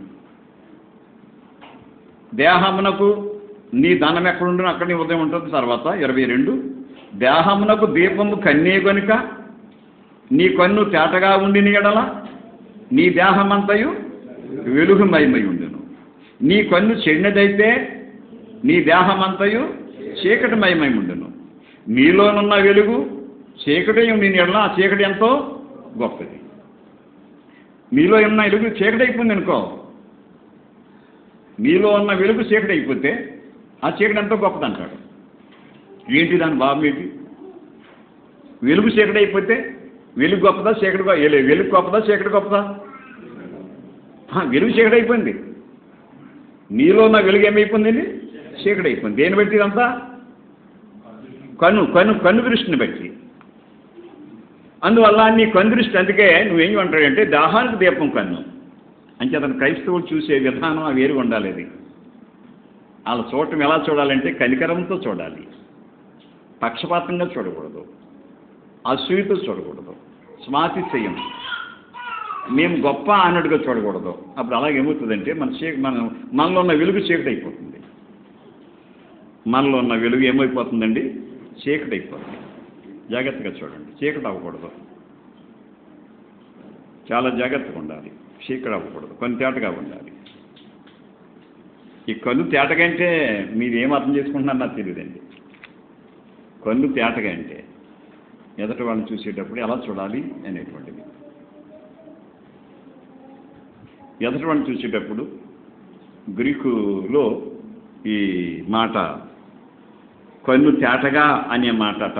దేహమునకు నీ ధనం ఎక్కడుండో అక్కడ నీ ఉదయం ఉంటుంది తర్వాత ఇరవై రెండు దేహమునకు దీపము కన్నే గనుక నీ కన్ను తేటగా ఉండిన ఎడల నీ దేహమంతయు వెలుగుమయమై ఉండును నీ కన్ను చెడినదైతే నీ దేహమంతయు చీకటిమయమై ఉండును నీలోనున్న వెలుగు చీకటి ఉండిన ఎడల ఆ చీకటి ఎంతో గొప్పది నీలో ఉన్న వెలుగు చీకటి అయిపోయింది అనుకో నీలో ఉన్న వెలుగు చీకటి అయిపోతే ఆ చీకటి ఎంతో గొప్పది అంటాడు ఏంటి దాని బాబు ఏంటి వెలుగు చీకటి అయిపోతే వెలుగు గొప్పదా చీకటి గొ- ఏ- వెలుగు గొప్పదా చీకటి గొప్పదా ఆ, వెలుగు చీకటి అయిపోయింది నీలో ఉన్న వెలుగు ఏమైపోయిందండి చీకటి అయిపోయింది దేని బట్టి ఇదంతా కన్ను కన్ను కన్ను దృష్టిని బట్టి అందువల్ల నీ కన్ను దృష్టి అందుకే నువ్వేం అంటాడంటే దాహానికి దీపం కన్ను అంటే అతను క్రైస్తవులు చూసే విధానం ఆ వేరు ఉండాలి అది వాళ్ళ చూడటం ఎలా చూడాలంటే కనికరంతో చూడాలి పక్షపాతంగా చూడకూడదు అసూయతో చూడకూడదు స్వాతిశయం మేము గొప్ప అన్నట్టుగా చూడకూడదు అప్పుడు అలాగే ఏమవుతుందంటే మన చీ మన మనలో ఉన్న వెలుగు చీకటి అయిపోతుంది మనలో ఉన్న వెలుగు ఏమైపోతుందండి చీకటి అయిపోతుంది జాగ్రత్తగా చూడండి చీకటి అవ్వకూడదు చాలా జాగ్రత్తగా ఉండాలి చీకటి అవ్వకూడదు కొన్ని తేటగా ఉండాలి ఈ కన్ను తేటగా అంటే మీరు ఏం అర్థం చేసుకుంటున్నారు నాకు తెలియదండి కన్ను తేటగా అంటే ఎదటి వాళ్ళని చూసేటప్పుడు ఎలా చూడాలి అనేటువంటిది ఎదటి వాళ్ళని చూసేటప్పుడు గ్రీకులో ఈ మాట కన్ను తేటగా అనే మాటట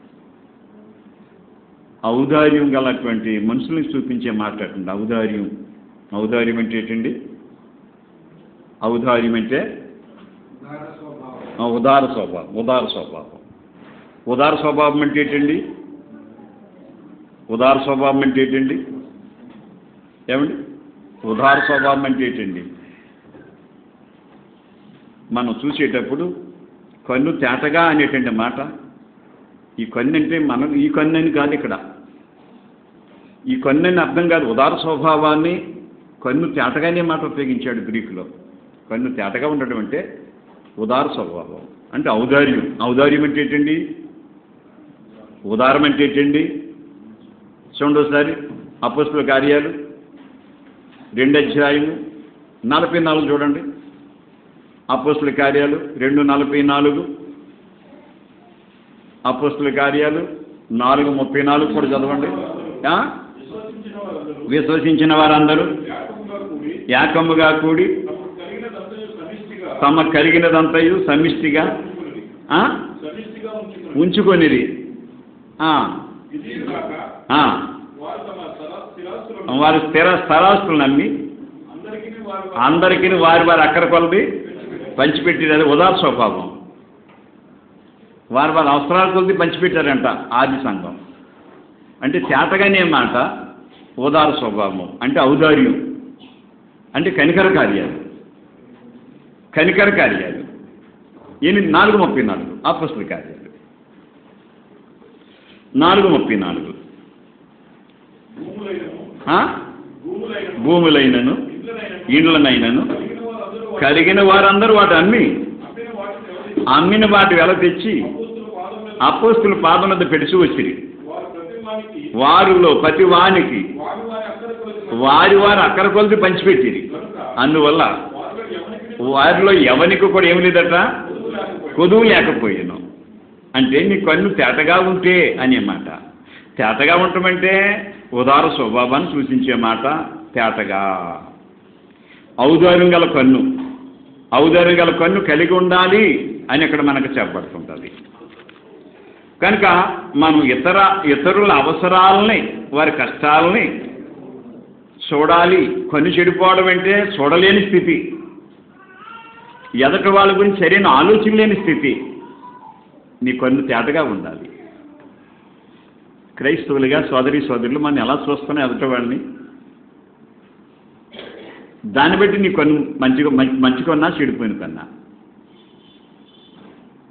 ఔదార్యం గలటువంటి మనుషుల్ని చూపించే మాట్లాడండి ఔదార్యం ఔదార్యం అంటే ఏంటండి ఔదార్యం అంటే ఆ, ఉదార స్వభావం ఉదార స్వభావం ఉదార స్వభావం అంటే ఏంటండి ఉదార స్వభావం అంటే ఏంటండి ఏమండి ఉదార స్వభావం అంటే ఏంటండి మనం చూసేటప్పుడు కన్ను తేటగా అనేటువంటి మాట ఈ కన్ను అంటే మనం ఈ కన్ను అని కాదు ఇక్కడ ఈ కన్ను అని అర్థం కాదు ఉదార స్వభావాన్ని కన్ను తేటగానే మాట ఉపయోగించాడు గ్రీకులో కన్ను తేటగా ఉండడం అంటే ఉదార స్వభావం అంటే ఔదార్యం ఔదార్యం అంటే ఏంటండి ఉదారం అంటే ఏంటండి చూడండి ఒకసారి అపస్తుల కార్యాలు రెండు అధ్యాయము నలభై నాలుగు చూడండి అపస్తుల కార్యాలు రెండు నలభై నాలుగు అపస్తుల కార్యాలు నాలుగు ముప్పై నాలుగు కూడా చదవండి ఆ? విశ్వసించిన వారందరూ ఏకముగా కూడి తమ కలిగినదంతయు సమిష్టిగా ఆ? ఉంచుకొనిది ఆ, ఆ. వారి స్థిర స్థలాస్తులను నమ్మి అందరికీ వారి వారి అక్కర కొలది పంచిపెట్టారు అది ఉదార స్వభావం వారి వారి అవసరాల కొలది పంచిపెట్టారంట ఆది సంఘం అంటే చేతగానే మాట ఉదార స్వభావం అంటే ఔదార్యం అంటే కనికర కార్యాలు కనికర కార్యాలు ఎనిమిది నాలుగు ముప్పై నాలుగు అపస్తుల కార్యాలు నాలుగు ముప్పై నాలుగు ఆ? భూములైనను ఇండ్లనైనను కలిగిన వారందరూ వాటి అమ్మి అమ్మిన వాటి వెల తెచ్చి అపోస్తుల పాదం వద్ద పెడిచి వచ్చిరి వారిలో ప్రతి వానికి వారి వారి అక్కర కొలిది పంచిపెట్టిరి అందువల్ల వారిలో ఎవరికి కూడా ఏమి లేదట కొదువు లేకపోయాను అంటే నీ కన్ను తేటగా ఉంటే అనే మాట తేటగా ఉండటమంటే ఉదార స్వభావాన్ని సూచించే మాట తేటగా ఔదార్యం గల కన్ను ఔదార్యం గల కన్ను కలిగి ఉండాలి అని ఇక్కడ మనకు చెప్పబడుతుంటుంది కనుక మనం ఇతర ఇతరుల అవసరాలని వారి కష్టాలని చూడాలి కన్ను చెడిపోవడం అంటే చూడలేని స్థితి ఎదటి వాళ్ళ గురించి సరైన ఆలోచన లేని స్థితి నీ కన్ను తేటగా ఉండాలి క్రైస్తవులుగా సోదరి సోదరులు మనం ఎలా చూస్తున్నాం ఎదటి వాళ్ళని దాన్ని బట్టి నీ కన్ను మంచిగా మంచి మంచి కొన్నా చెడిపోయిన కన్నా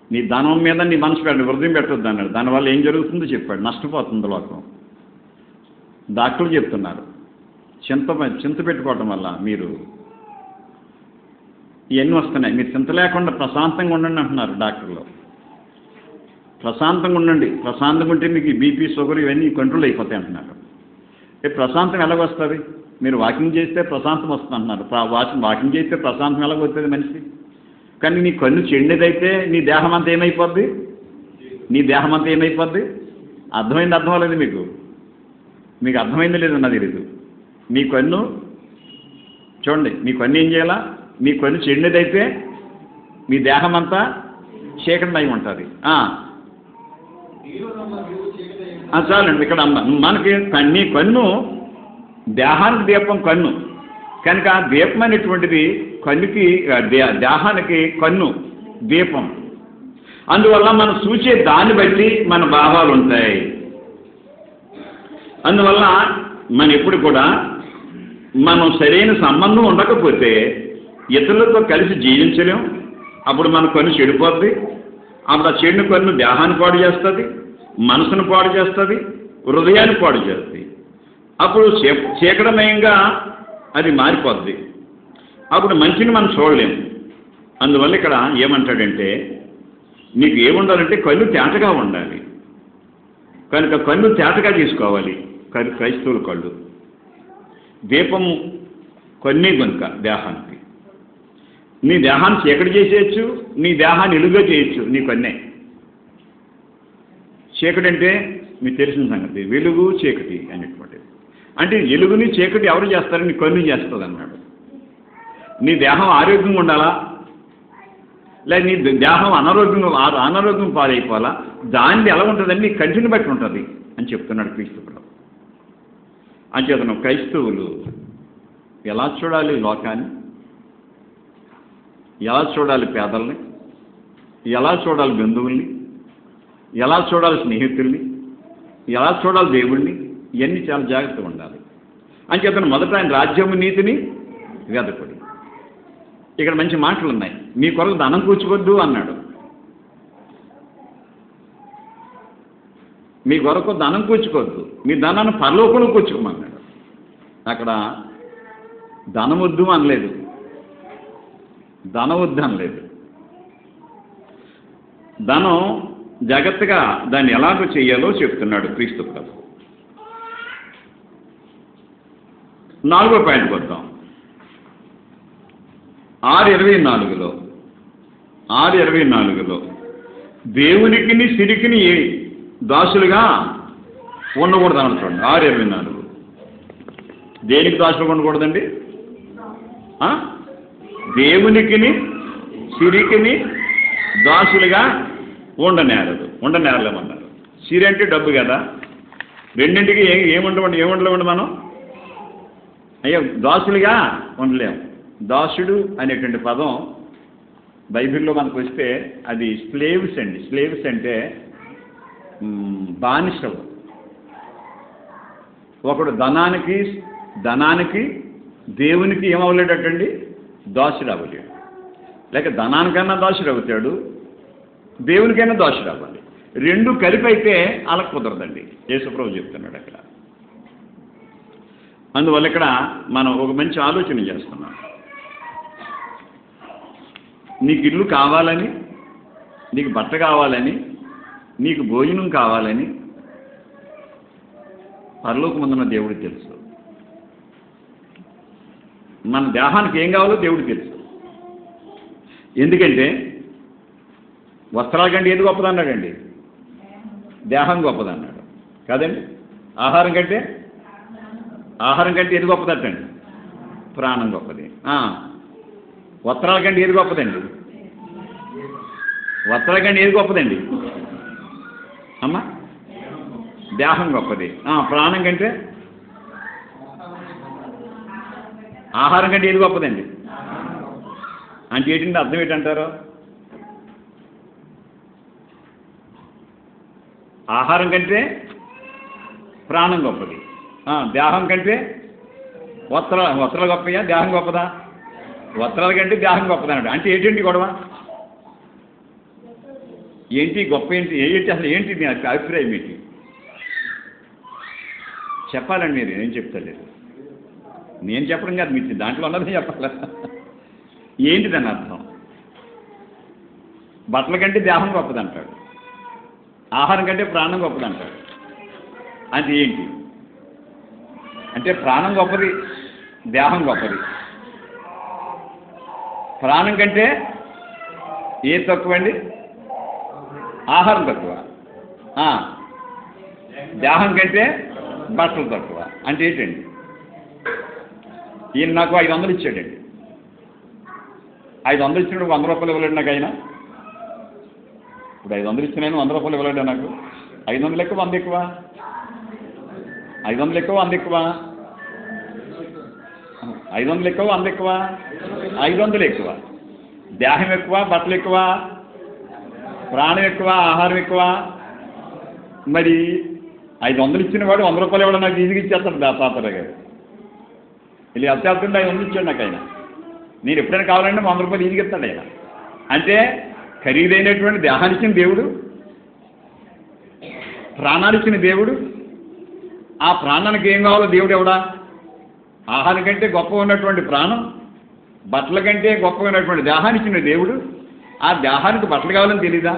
నీ ధనం మీద నీ మనసు పెట్ట హృదయం పెట్టొద్దు అన్నాడు దానివల్ల ఏం జరుగుతుందో చెప్పాడు నష్టపోతుంది లోకం డాక్టర్లు చెప్తున్నారు చింత చింత పెట్టుకోవటం వల్ల మీరు ఇవన్నీ వస్తున్నాయి మీరు చింత లేకుండా ప్రశాంతంగా ఉండండి అంటున్నారు డాక్టర్లు ప్రశాంతంగా ఉండండి ప్రశాంతంగా ఉంటే మీకు బీపీ షుగర్ ఇవన్నీ కంట్రోల్ అయిపోతాయి అంటున్నారు ఏ ప్రశాంతం ఎలాగొస్తుంది మీరు వాకింగ్ చేస్తే ప్రశాంతం వస్తుంది అంటున్నారు ప్ర- వాకింగ్ వాకింగ్ చేస్తే ప్రశాంతం ఎలాగొస్తుంది మనిషి కానీ నీ కన్ను చెండేదైతే నీ దేహం అంతా ఏమైపోద్ది నీ దేహం అంతా ఏమైపోద్ది అర్థమైంది అర్థం అవ్వలేదు మీకు మీకు అర్థమైంది లేదు నాకు తెలీదు మీ కన్ను చూడండి మీ కన్ను ఏం చేయాలా మీ కన్ను చెండేదైతే మీ దేహం అంతా చీకటిమై ఉంటుంది ఆ,
నీరు నమ్మ నీవు చీకటి
ఆ, చాలండి ఇక్కడ అమ్మ మనకి కన్ని కన్ను దేహానికి దీపం కన్ను కనుక ఆ దీపం అనేటువంటిది కన్నుకి ఆ, దే- దేహానికి కన్ను దీపం అందువల్ల మనం చూసే దాన్ని బట్టి మన భావాలు ఉంటాయి అందువల్ల మనం ఎప్పుడు కూడా మనం సరైన సంబంధం ఉండకపోతే ఇతరులతో కలిసి జీవించలేం అప్పుడు మన కన్ను చెడిపోద్ది అప్పుడు ఆ చెడుని కన్ను దేహాన్ని పాడు చేస్తుంది మనసును పాడు చేస్తుంది హృదయాన్ని పాడు చేస్తుంది అప్పుడు చీ- చీకటమయంగా అది మారిపోద్ది అప్పుడు మంచిని మనం చూడలేము అందువల్ల ఇక్కడ ఏమంటాడంటే నీకు ఏముండాలంటే కళ్ళు తేటగా ఉండాలి కనుక కళ్ళు తేటగా తీసుకోవాలి కరి- క్రైస్తవుల కళ్ళు దీపము కొన్ని కనుక దేహానికి నీ దేహాన్ని చీకటి చేసేయచ్చు నీ దేహాన్ని ఎలుగుగా చేయొచ్చు నీ కొన్నే చీకటి అంటే మీకు తెలిసిన సంగతి వెలుగు చీకటి అనేటువంటిది అంటే ఎలుగుని చీకటి ఎవరు చేస్తారు నీ కన్ను చేస్తుంది అన్నాడు నీ దేహం ఆరోగ్యంగా ఉండాలా లేదా నీ దేహం అనారోగ్యంగా ఆ- అనారోగ్యం పాలైపోవాలా దాన్ని ఎలా ఉంటుందండి నీ కంటిని బట్టి ఉంటుంది అని చెప్తున్నాడు క్రీస్తు ప్రభు అంచేతను క్రైస్తవులు ఎలా చూడాలి లోకాన్ని ఎలా చూడాలి పేదల్ని ఎలా చూడాలి బంధువుల్ని ఎలా చూడాలి స్నేహితుల్ని ఎలా చూడాలి దేవుణ్ణి ఇవన్నీ చాలా జాగ్రత్తగా ఉండాలి అంచేతను మొదట ఆయన రాజ్యము నీతిని వెదకుడి ఇక్కడ మంచి మాటలు ఉన్నాయి మీ కొరకు ధనం కూర్చుకోవద్దు అన్నాడు మీ కొరకు ధనం కూర్చుకోవద్దు మీ ధనాన్ని పరలోకంలో కూర్చుకోమన్నాడు అక్కడ ధనం వద్దు అనలేదు ధనం వద్దు అనలేదు ధనం జాగ్రత్తగా దాన్ని ఎలాగో చేయాలో చెప్తున్నాడు క్రీస్తు ప్రభు నాలుగో పాయింట్కి వద్దాం ఆరు ఇరవై నాలుగులో ఆరు ఇరవై నాలుగులో దేవునికిని సిరికిని దాసులుగా ఉండకూడదు అన్నాడు చూడండి ఆరు ఇరవై నాలుగు దేనికి దాసులుగా ఉండకూడదండి ఆ? దేవునికిని సిరికిని దాసులుగా ఉండనేరదు ఉండనేరలేమన్నారు సిరి అంటే డబ్బు కదా రెండింటికి ఏ ఏముండమండి ఏముండలేమండి మనం అయ్యో దాసులుగా ఉండలేము దాసుడు అనేటువంటి పదం బైబిల్లో మనకు వస్తే అది స్లేవ్స్ అండి స్లేవ్స్ అంటే మ్, బానిసలు ఒకడు ధనానికి ధనానికి దేవునికి ఏమవ్వలేటట్టండి దాసుడు అవ్వలేడు లేక ధనానికన్నా దాసుడు అవుతాడు దేవునికైనా దాసుడు అవ్వాలి రెండు కలిపి అయితే అలా కుదరదండి యేసుప్రభు చెప్తున్నాడు అక్కడ అందువల్ల ఇక్కడ మనం ఒక మంచి ఆలోచన చేస్తున్నాం నీకు ఇల్లు కావాలని నీకు బట్ట కావాలని నీకు భోజనం కావాలని పరలోకమందున్న దేవుడికి తెలుసు మన దేహానికి ఏం కావాలో దేవుడికి తెలుసు ఎందుకంటే వస్త్రాల కంటే ఏది గొప్పదన్నాడండి దేహం గొప్పదన్నాడు కాదండి ఆహారం కంటే ఆహారం కంటే ఏది గొప్పదటండి ప్రాణం గొప్పది ఆ, వస్త్రాల కంటే ఏది గొప్పదండి వస్త్రాల కంటే ఏది గొప్పదండి అమ్మా దేహం గొప్పది ఆ, ప్రాణం కంటే ఆహారం కంటే ఏది గొప్పదండి అంటే ఏంటంటే అర్థం ఏంటంటారు ఆహారం కంటే ప్రాణం గొప్పది ఆ, దేహం కంటే వస్త్ర వస్త్రాలు గొప్పయా దేహం గొప్పదా వస్త్రాల కంటే దేహం గొప్పదా అన్నాడు అంటే ఏంటండి గొడవ ఏంటి గొప్ప ఏంటి ఏంటి అసలు ఏంటి మీ అభిప్రాయం ఏంటి చెప్పాలండి మీరు ఏం చెప్తలేదు నేను చెప్పడం కాదు మీరు దాంట్లో ఉన్నది చెప్పాల ఏంటి దాని అర్థం బట్టల కంటే దేహం గొప్పదంటాడు ఆహారం కంటే ప్రాణం గొప్పదంటాడు అంటే ఏంటి అంటే ప్రాణం గొప్పది దేహం గొప్పది ప్రాణం కంటే ఏ తక్కువ అండి ఆహారం తక్కువ ఆ, దేహం కంటే బట్టలు తక్కువ అంటే ఏంటండి ఈయన నాకు ఐదు వందలు ఇచ్చాడండి ఐదు వందలు ఇచ్చినప్పుడు వంద రూపాయలు ఇవ్వలేడు నాకు ఆయన ఇప్పుడు ఐదు వందలు ఇచ్చినాను వంద రూపాయలు ఇవ్వలేడు నాకు ఐదు వందలు ఎక్కువ వంద ఎక్కువ ఐదు వందలు ఎక్కువ వంద ఎక్కువ ఐదు వందలు ఎక్కువ వంద ఎక్కువ ఐదు వందలు ఎక్కువ దేహం ఎక్కువ బట్టలు ఎక్కువ ప్రాణం ఎక్కువ ఆహారం ఎక్కువ మరి ఐదు వందలు ఇచ్చిన వాడు వంద రూపాయలు ఇవ్వడం నాకు ఈజీగా ఇచ్చేస్తాడు దాతాతర గారు ఇలా అత్యాపుతుంటే ఐదు వందలు ఇచ్చాడు నాకు ఆయన నేను ఎప్పుడైనా కావాలంటే వంద రూపాయలు ఈజీగా ఇస్తాడు ఆయన అంటే ఖరీదైనటువంటి దేహాన్ని ఇచ్చిన దేవుడు ప్రాణాలు ఇచ్చిన దేవుడు ఆ ప్రాణానికి ఏం కావాలో దేవుడు ఎవడా ఆహారం కంటే గొప్ప ఉన్నటువంటి ప్రాణం బట్టల కంటే గొప్ప ఉన్నటువంటి దేహాన్ని ఇచ్చిన దేవుడు ఆ దేహానికి బట్టలు కావాలని తెలీదా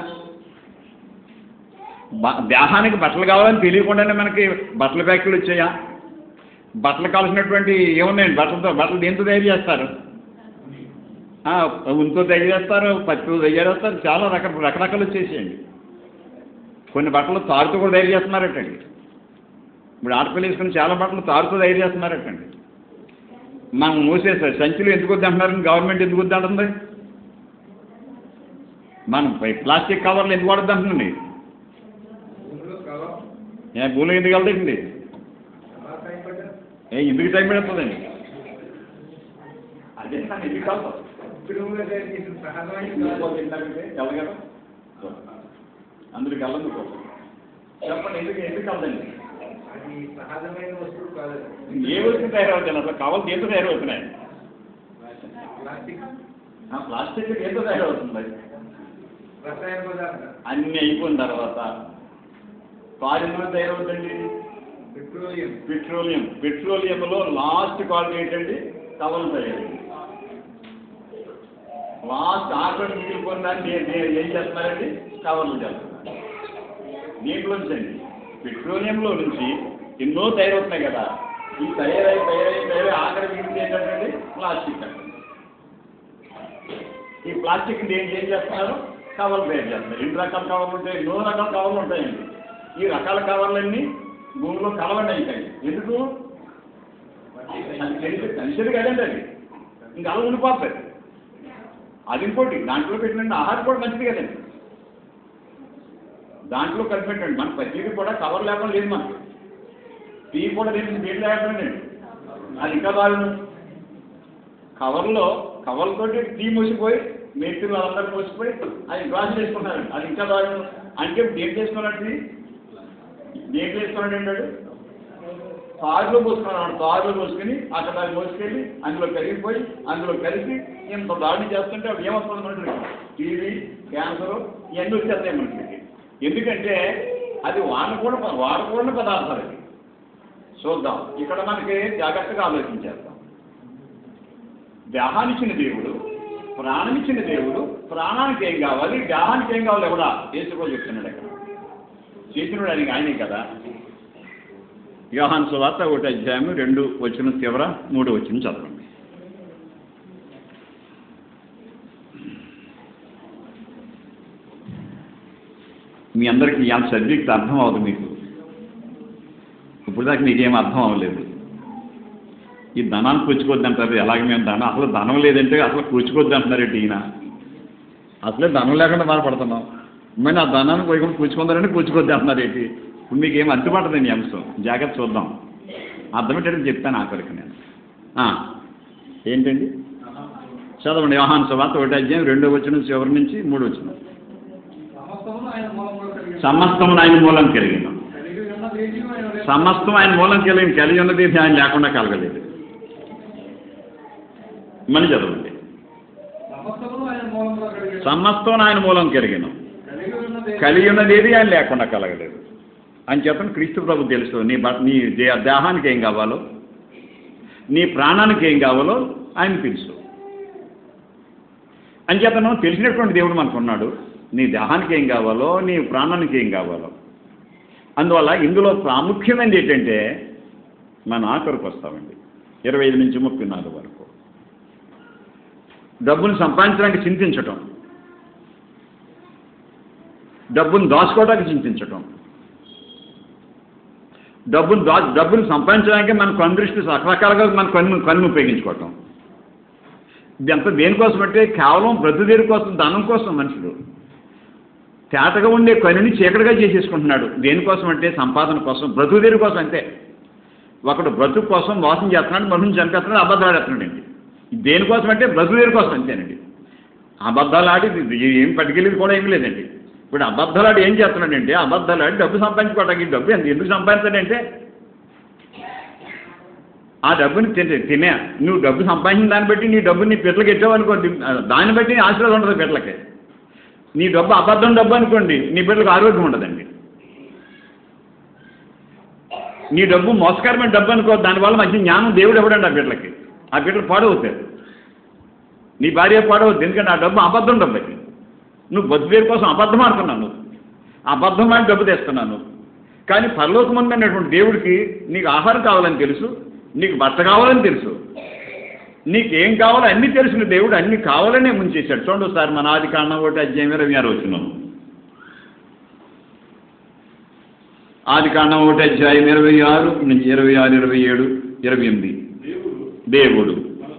బ- దేహానికి బట్టలు కావాలని తెలియకుండానే మనకి బట్టల ఫ్యాక్టరీలు వచ్చాయా బట్టలు కావాల్సినటువంటి ఏమున్నాయండి బట్టలతో బట్టలు దేంతో తయారు చేస్తారు ఆ, ఉంతో తయారు చేస్తారు పత్తితో తయారు చేస్తారు చాలా రక రకరకాలు వచ్చేసేయండి కొన్ని బట్టలు తారుతో కూడా తయారు చేస్తున్నారటండి ఇప్పుడు ఆడపిల్ల వేసుకుని చాలా బట్టలు తారుతో తయారు చేస్తున్నారటండి మనం మూసేస్తారు సంచులు ఎందుకు వద్దు అంటున్నారు గవర్నమెంట్ ఎందుకు వద్దు అంటుంది మనం పై ప్లాస్టిక్ కవర్లు ఎందుకు వాడద్దు అంటుంది
ఊళ్ళో కవర్
ఏ భూమిలో ఎందుకు వెళ్తాయండి
ఎలా టైం పట్టారు
ఏ ఎందుకు టైం పెడుతుందండి అదే నన్ను ఎందుకు వెళ్తాం
తిరుమల తయారు చేసిన సహజమైన కాదు.
అందులోకి వెళ్ళదు చెప్పండి ఎందుకు ఎందుకు వెళ్ళదండి
అది సహజమైన వస్తువు కాదు
ఏ వరకు తయారవుతాయి అసలు కావాలి దేంతో తయారవుతున్నాయి
ప్లాస్టిక్
ఆ ప్లాస్టిక్ దేంతో తయారవుతుంది
రసాయన పదార్థ
అన్నీ అయిపోయిన తర్వాత కారు ఎందుకు తయారవుతుంది
పెట్రోలియం
పెట్రోలియం పెట్రోలియంలో లాస్ట్ క్వాలిటీ ఏంటండి కవలు తయారు లాస్ట్ ఆఖరి మిగిలిపోయిన దాన్ని ఏ- ఏ- ఏం చేస్తున్నారండి కవర్లు చేస్తున్నారు దీంట్లోంచి అండి పెట్రోలియంలో నుంచి ఎన్నో తయారవుతున్నాయి కదా ఈ తయారై తయారై తయారై ఆఖరి మిగిలింది ఏంటంటే ప్లాస్టిక్ అండి ఈ ప్లాస్టిక్ ఏం ఏం చేస్తున్నారు కవర్లు తయారు చేస్తున్నారు ఎన్ని రకాల కవర్లు ఉంటాయి ఎన్నో రకాల కవర్లు ఉంటాయండి ఈ రకాల కవర్లన్నీ భూమిలో కలవండి అవుతాయి ఎందుకు అది తెలిసి- తెలిసేది కదండి అది ఇంకా అలా ఉండిపోతుంది అది ఇంకోటి దాంట్లో పెట్టిన ఆహారం కూడా మంచిది కదండి దాంట్లో కలిపి పెట్టండి మన ప్రతిదీ కూడా కవర్ లేకుండా లేదు మనకి టీ కూడా దీనికి నీళ్ళు లేకుండా అది ఇంకా బాగుంది కవర్లో కవర్లతోటి టీ మూసిపోయి మేస్త్రులు వాళ్ళందరూ మూసిపోయి అది గ్లాస్ చేసుకున్నారు అది ఇంకా బాగుంది అంటే ఏం చేసుకున్నట్టు ఏం చేసుకున్నాడు ఏంటాడు తారులో పోసుకున్నాడు తారులో పోసుకుని అక్కడ దాన్ని మోసుకెళ్ళి అందులో కరిగిపోయి అందులో కలిసి ఇంత దాడి చేస్తుంటే అవి ఏమవుతుంది మనకి టీవీ క్యాన్సర్ ఇవన్నీ వచ్చేస్తాయి మనకి ఎందుకంటే అది వాడకూడదు వాడకూడని పదార్థాలు అవి చూద్దాం ఇక్కడ మనకి జాగ్రత్తగా ఆలోచించేద్దాం దేహాన్నిచ్చిన దేవుడు ప్రాణమిచ్చిన దేవుడు ప్రాణానికి ఏం కావాలి దేహానికి ఏం కావాలి ఎవడా యేసుకో చెప్తున్నాడు ఇక్కడ చేసినోడు ఆయనకి ఆయనే కదా యోహాన్ సువార్త ఒకటి అధ్యాయం రెండు వచ్చిన చివర మూడు వచ్చిన చదవండి మీ అందరికీ ఈ సబ్జెక్ట్ అర్థం అవ్వదు మీకు ఇప్పుడు దాకా మీకేం అర్థం అవ్వలేదు ఈ ధనాన్ని కూర్చుకోవద్దు అంటారు ఎలాగ మేము ధనం అసలు ధనం లేదంటే అసలు కూర్చుకోవద్దు అంటున్నారు ఈయన అసలే ధనం లేకుండా బాధపడుతున్నాం మరి ఆ ధనాన్ని పోయి కూర్చుకుందారని కూర్చుకోవద్దు అంటున్నారు ఏంటి ఇప్పుడు మీకు ఏం అడ్డుపడదండి ఈ అంశం జాగ్రత్త చూద్దాం అర్థమయ్యేటట్టు చెప్తాను ఆఖరికి నేను ఆ, ఏంటండి చదవండి యోహాన్ సువార్త ఒకటి అధ్యాయం రెండో వచ్చిన చివరి నుంచి మూడు వచ్చిన
సమస్తమును ఆయన మూలంలో కలిగి
సమస్తం ఆయన మూలం కలిగిన
కలిగి ఉన్నదేది ఆయన లేదు.
సమస్తం ఆయన మూలం కలిగి కలిగి ఉన్నది ఆయన లేకుండా కలగలేదు మళ్ళీ చదవండి
సమస్తమును ఆయన మూలంలో కలిగి
సమస్తం ఆయన మూలం కలిగిన
కలిగి ఉన్నది ఉన్నది
కలిగి ఉన్నది ఏది ఆయన లేకుండా కలగలేదు అని చెప్పని క్రీస్తు ప్రభు తెలుసు నీ బ- నీ దే- దేహానికి ఏం కావాలో నీ ప్రాణానికి ఏం కావాలో ఆయన తెలుసు అని చెప్పను తెలిసినటువంటి దేవుడు మనకు ఉన్నాడు నీ దేహానికి ఏం కావాలో నీ ప్రాణానికి ఏం కావాలో అందువల్ల ఇందులో ప్రాముఖ్యమైనది ఏంటంటే మన ఆఖరికి వస్తామండి ఇరవై ఐదు నుంచి ముప్పై నాలుగు వరకు డబ్బును సంపాదించడానికి చింతించటం డబ్బును దాచుకోవడానికి చింతించటం డబ్బును దా డబ్బును సంపాదించడానికి మన కన్ను దృష్టి రకరకాలుగా మన కన్ను కన్ను ఉపయోగించుకోవటం ఇదంతా దేనికోసం అంటే కేవలం బ్రతుదేరి కోసం ధనం కోసం మనుషుడు తేటగా ఉండే కనుని చీకటిగా చేసేసుకుంటున్నాడు దేనికోసం అంటే సంపాదన కోసం బ్రతుకుదేరి కోసం అంతే ఒకడు బ్రతుకు కోసం మోసం చేస్తున్నాడు మనుషుని చంపేస్తున్నాడు అబద్ధాలు ఆడుతున్నాడండి దేనికోసం అంటే బ్రతుకుదేరి కోసం అంతేనండి అబద్ధాలు ఆడి ఇది ఏం పట్టుకెళ్ళేది కూడా ఏం లేదండి ఇప్పుడు అబద్ధాలు ఆడి ఏం చేస్తున్నాడంటే అబద్ధాలు ఆడి డబ్బు సంపాదించుకోవడానికి ఈ డబ్బు ఎంత ఎందుకు సంపాదించాడంటే ఆ డబ్బుని తినే తినే నువ్వు డబ్బు సంపాదించిన దాన్ని బట్టి నీ డబ్బు నీ పిల్లలకి ఎట్టావనుకోండి దాన్ని బట్టి నీ ఆశీర్వాదం ఉండదు పిల్లలకి నీ డబ్బు అబద్ధం డబ్బు అనుకోండి నీ బిడ్డలకు ఆరోగ్యం ఉండదండి నీ డబ్బు మోసకరమైన డబ్బు అనుకో దానివల్ల మంచి జ్ఞానం దేవుడు ఇవ్వడండి ఆ బిడ్డలకి ఆ బిడ్డలు పాడవుతారు నీ భార్య పాడవద్దు ఎందుకంటే ఆ డబ్బు అబద్ధం డబ్బు అది నువ్వు బతుకుదేరు కోసం అబద్ధం ఆడుతున్నాను అబద్ధం అని డబ్బు తెస్తున్నాను కానీ పరలోకమందైనటువంటి దేవుడికి నీకు ఆహారం కావాలని తెలుసు నీకు బట్ట కావాలని తెలుసు నీకు ఏం కావాలో అన్నీ తెలిసిన దేవుడు అన్ని కావాలనే ముంచేశాడు చూడండి ఒకసారి మన ఆది కాండం ఒకటి అధ్యాయం ఇరవై ఆరు వచ్చినాం ఆది కాండం ఒకటి అధ్యాయం ఇరవై ఆరు నుంచి ఇరవై ఆరు ఇరవై ఏడు ఇరవై ఎనిమిది దేవుడు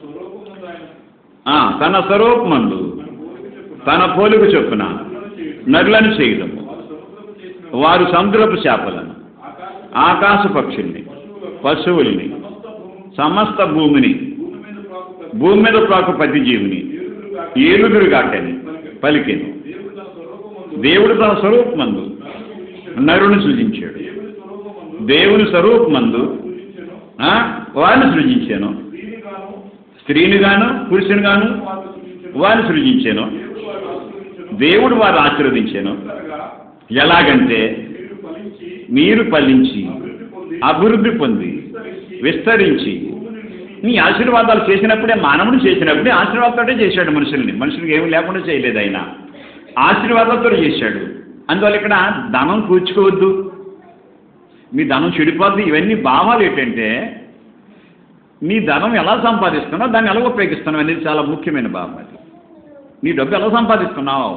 ఆ, తన స్వరూపమందు తన పోలిక చొప్పున నరులను చేయడము వారు సముద్రపు చేపలను ఆకాశ పక్షుల్ని పశువుల్ని సమస్త భూమిని భూమి మీద ప్రాకు ప్రతి జీవిని ఏలుగురు కాకని పలికెను దేవుడు తన స్వరూపమందు నరుని సృజించాడు దేవుని స్వరూపమందు ఆ, వారిని సృజించాను స్త్రీని గాను పురుషుని గాను వారిని సృజించాను దేవుడు వారు ఆశీర్వదించాను ఎలాగంటే మీరు ఫలించి అభివృద్ధి పొంది విస్తరించి నీ ఆశీర్వాదాలు చేసినప్పుడే మానవుడు చేసినప్పుడే ఆశీర్వాదాలతో చేశాడు మనుషుల్ని మనుషులకి ఏమి లేకుండా చేయలేదు ఆయన ఆశీర్వాదాలతో చేశాడు అందువల్ల ఇక్కడ ధనం కూర్చుకోవద్దు మీ ధనం చెడిపోద్ది ఇవన్నీ భావాలు ఏంటంటే నీ ధనం ఎలా సంపాదిస్తున్నావు దాన్ని ఎలా ఉపయోగిస్తున్నావు అనేది చాలా ముఖ్యమైన భావం అది నీ డబ్బు ఎలా సంపాదిస్తున్నావు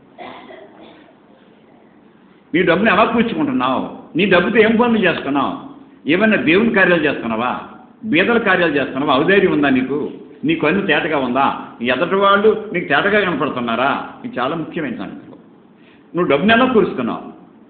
నీ డబ్బుని ఎలా కూర్చుకుంటున్నావు నీ డబ్బుతో ఏం పనులు చేస్తున్నావు ఏమైనా దేవుని కార్యాలు చేస్తున్నావా బీదల కార్యాలు చేస్తున్నావా ఔదార్యం ఉందా నీకు నీ కన్ను తేటగా ఉందా ఎదటి వాళ్ళు నీకు తేటగా కనపడుతున్నారా ఇది చాలా ముఖ్యమైన సంగతులు నువ్వు డబ్బుని ఎలా కూరుస్తున్నావు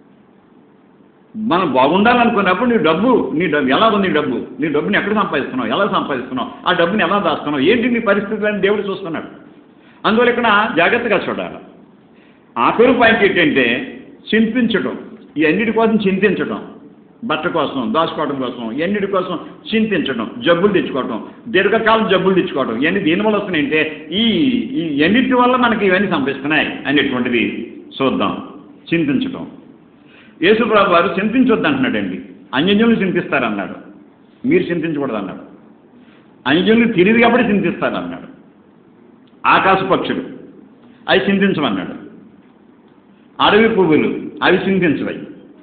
మనం బాగుండాలనుకున్నప్పుడు నీ డబ్బు నీ డబ్బు ఎలా ఉంది నీ డబ్బు నీ డబ్బుని ఎక్కడ సంపాదిస్తున్నావు ఎలా సంపాదిస్తున్నావు ఆ డబ్బుని ఎలా దాస్తున్నావు ఏంటి నీ పరిస్థితులు అని దేవుడు చూస్తున్నాడు అందువల్ల ఇక్కడ జాగ్రత్తగా చూడాలి ఆఖరు పాయింట్ ఏంటంటే చింతించడం ఈ అన్నిటి కోసం చింతించడం బట్ట కోసం దాచుకోవడం కోసం ఎన్నిటి కోసం చింతించడం జబ్బులు తెచ్చుకోవడం దీర్ఘకాలం జబ్బులు తెచ్చుకోవడం ఇవన్నీ దేనివల్ల వస్తున్నాయంటే ఈ ఈ ఎన్నిటి వల్ల మనకి ఇవన్నీ సంపిస్తున్నాయి అనేటువంటిది చూద్దాం చింతించడం యేసుప్రభు వారు చింతించొద్దు అంటున్నాడండి అన్యజనులు చింతిస్తారన్నాడు మీరు చింతించకూడదు అన్నాడు అన్యజనులు తిరిగి కాబట్టి చింతిస్తారన్నాడు ఆకాశ పక్షులు అవి చింతించమన్నాడు అడవి పువ్వులు అవి చింతించవై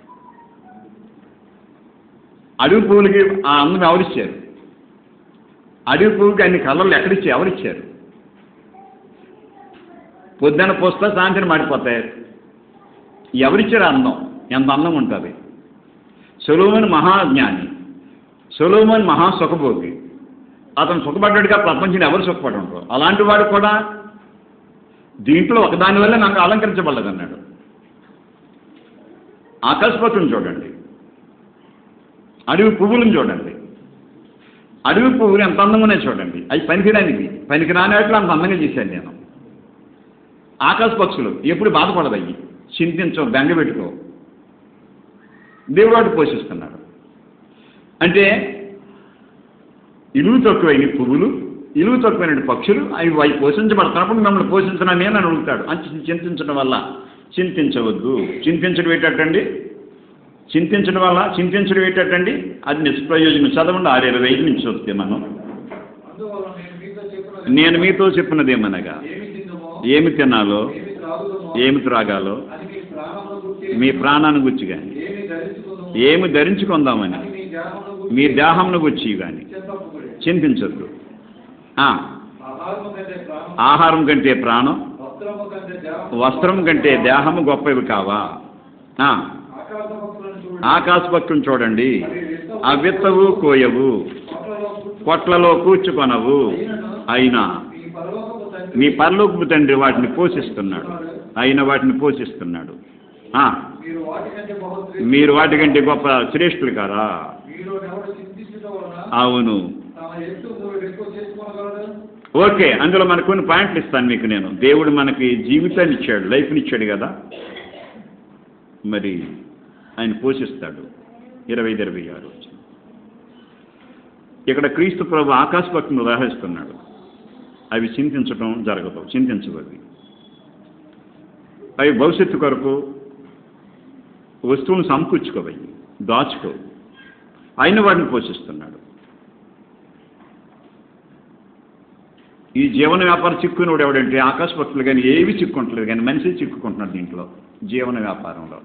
అడవి పువ్వులకి ఆ అందం ఎవరిచ్చారు అడవి పువ్వుకి అన్ని కలర్లు ఎక్కడిచ్చారు ఎవరిచ్చారు పొద్దున పోస్తా సాయంత్రం మాడిపోతాయి ఎవరిచ్చారు ఆ అందం ఎంత అందం ఉంటుంది సొలోమన్ మహాజ్ఞాని సొలోమన్ మహా సుఖభోగి అతను సుఖపడ్డాడుగా ప్రపంచం ఎవరు సుఖపడి ఉంటారు అలాంటి వాడు కూడా దీంట్లో ఒకదాని వల్ల నాకు అలంకరించబడలేదన్నాడు ఆకాశపత్రుని చూడండి అడవి పువ్వులను చూడండి అడవి పువ్వులు ఎంత అందంగా ఉన్నాయి చూడండి అవి పనికిరానివి పనికిరాని వాటిలో అంత అందంగా చేశాను నేను ఆకాశ పక్షులు ఎప్పుడు బాధపడదు అయ్యి చింతించవు బెంగ పెట్టుకో దేవుడు వాటి పోషిస్తున్నాడు అంటే ఇలువ తక్కువైన పువ్వులు ఇలువ తక్కువైన పక్షులు అవి అవి పోషించబడుతున్నప్పుడు మిమ్మల్ని పోషించడం నేను అని అడుగుతాడు అని చింతించడం వల్ల చింతించవద్దు చింతించడం ఏంటండి చింతించడం వల్ల చింతించడం ఏంటండి అది నిష్ప్రయోజనం చదవండి ఆరు ఇరవై ఐదు నుంచి చదివితే మనం
అందువల్ల నేను మీతో చెప్పినది
నేను మీతో చెప్పినదేమనగా
ఏమి తిందుమో
ఏమి తినాలో
ఏమి త్రాగుదుమో
ఏమి త్రాగాలో
అని మీ ప్రాణమును గుర్తి
మీ ప్రాణాన్ని గుచ్చి కానీ
ఏమి ధరించుకుందుమో
ఏమి ధరించుకుందామని
అని మీ దేహమును గుర్తి
మీ దేహంను గుచ్చి కానీ
చింతపకుడి
చింతించొద్దు ఆ,
ఆహారము కంటే ప్రాణం
ఆహారం కంటే ప్రాణం
వస్త్రము కంటే దేహం
వస్త్రం కంటే దేహము గొప్పవి కావా ఆ,
ఆకాశ పక్షులను చూడండి
ఆకాశ పక్షులను చూడండి
అవి విత్తవు,
అవిత్తవు కోయవు
పొట్లలో పుట్టు-
కొట్లలో కూర్చుకొనవు అయినా
మీ పరలోకపు తండ్రి
మీ పరలోకపు తండ్రి వాటిని పోషిస్తున్నాడు అయిన వాటిని పోషిస్తున్నాడు ఆ,
మీరు వాటి కంటే బహు
మీరు వాటికంటే గొప్ప శ్రేష్ఠులు కారా
మీరు ఎవరు చింతించడం వలన
అవును
తమ ఎత్తు మూడు ఎక్కువ చేసుకోగలరు
ఓకే అందులో మనకు కొన్ని పాయింట్లు ఇస్తాను మీకు నేను దేవుడు మనకి జీవితాన్ని ఇచ్చాడు లైఫ్ని ఇచ్చాడు కదా మరి ఆయన పోషిస్తాడు ఇరవై ఐదు ఇరవై ఆరు ఇక్కడ క్రీస్తు ప్రభు ఆకాశ పక్షులను ఉదాహరిస్తున్నాడు అవి చింతించడం జరగదు చింతించవు అవి అవి భవిష్యత్తు కొరకు వస్తువులను సమకూర్చుకోవయ్యి దాచుకో అయిన వాటిని పోషిస్తున్నాడు ఈ జీవన వ్యాపారం చిక్కుకునేవాడు ఎవడంటే ఆకాశ పక్షులు కానీ ఏవి చిక్కుంటలేదు కానీ మనిషి చిక్కుకుంటున్నాడు దీంట్లో జీవన వ్యాపారంలో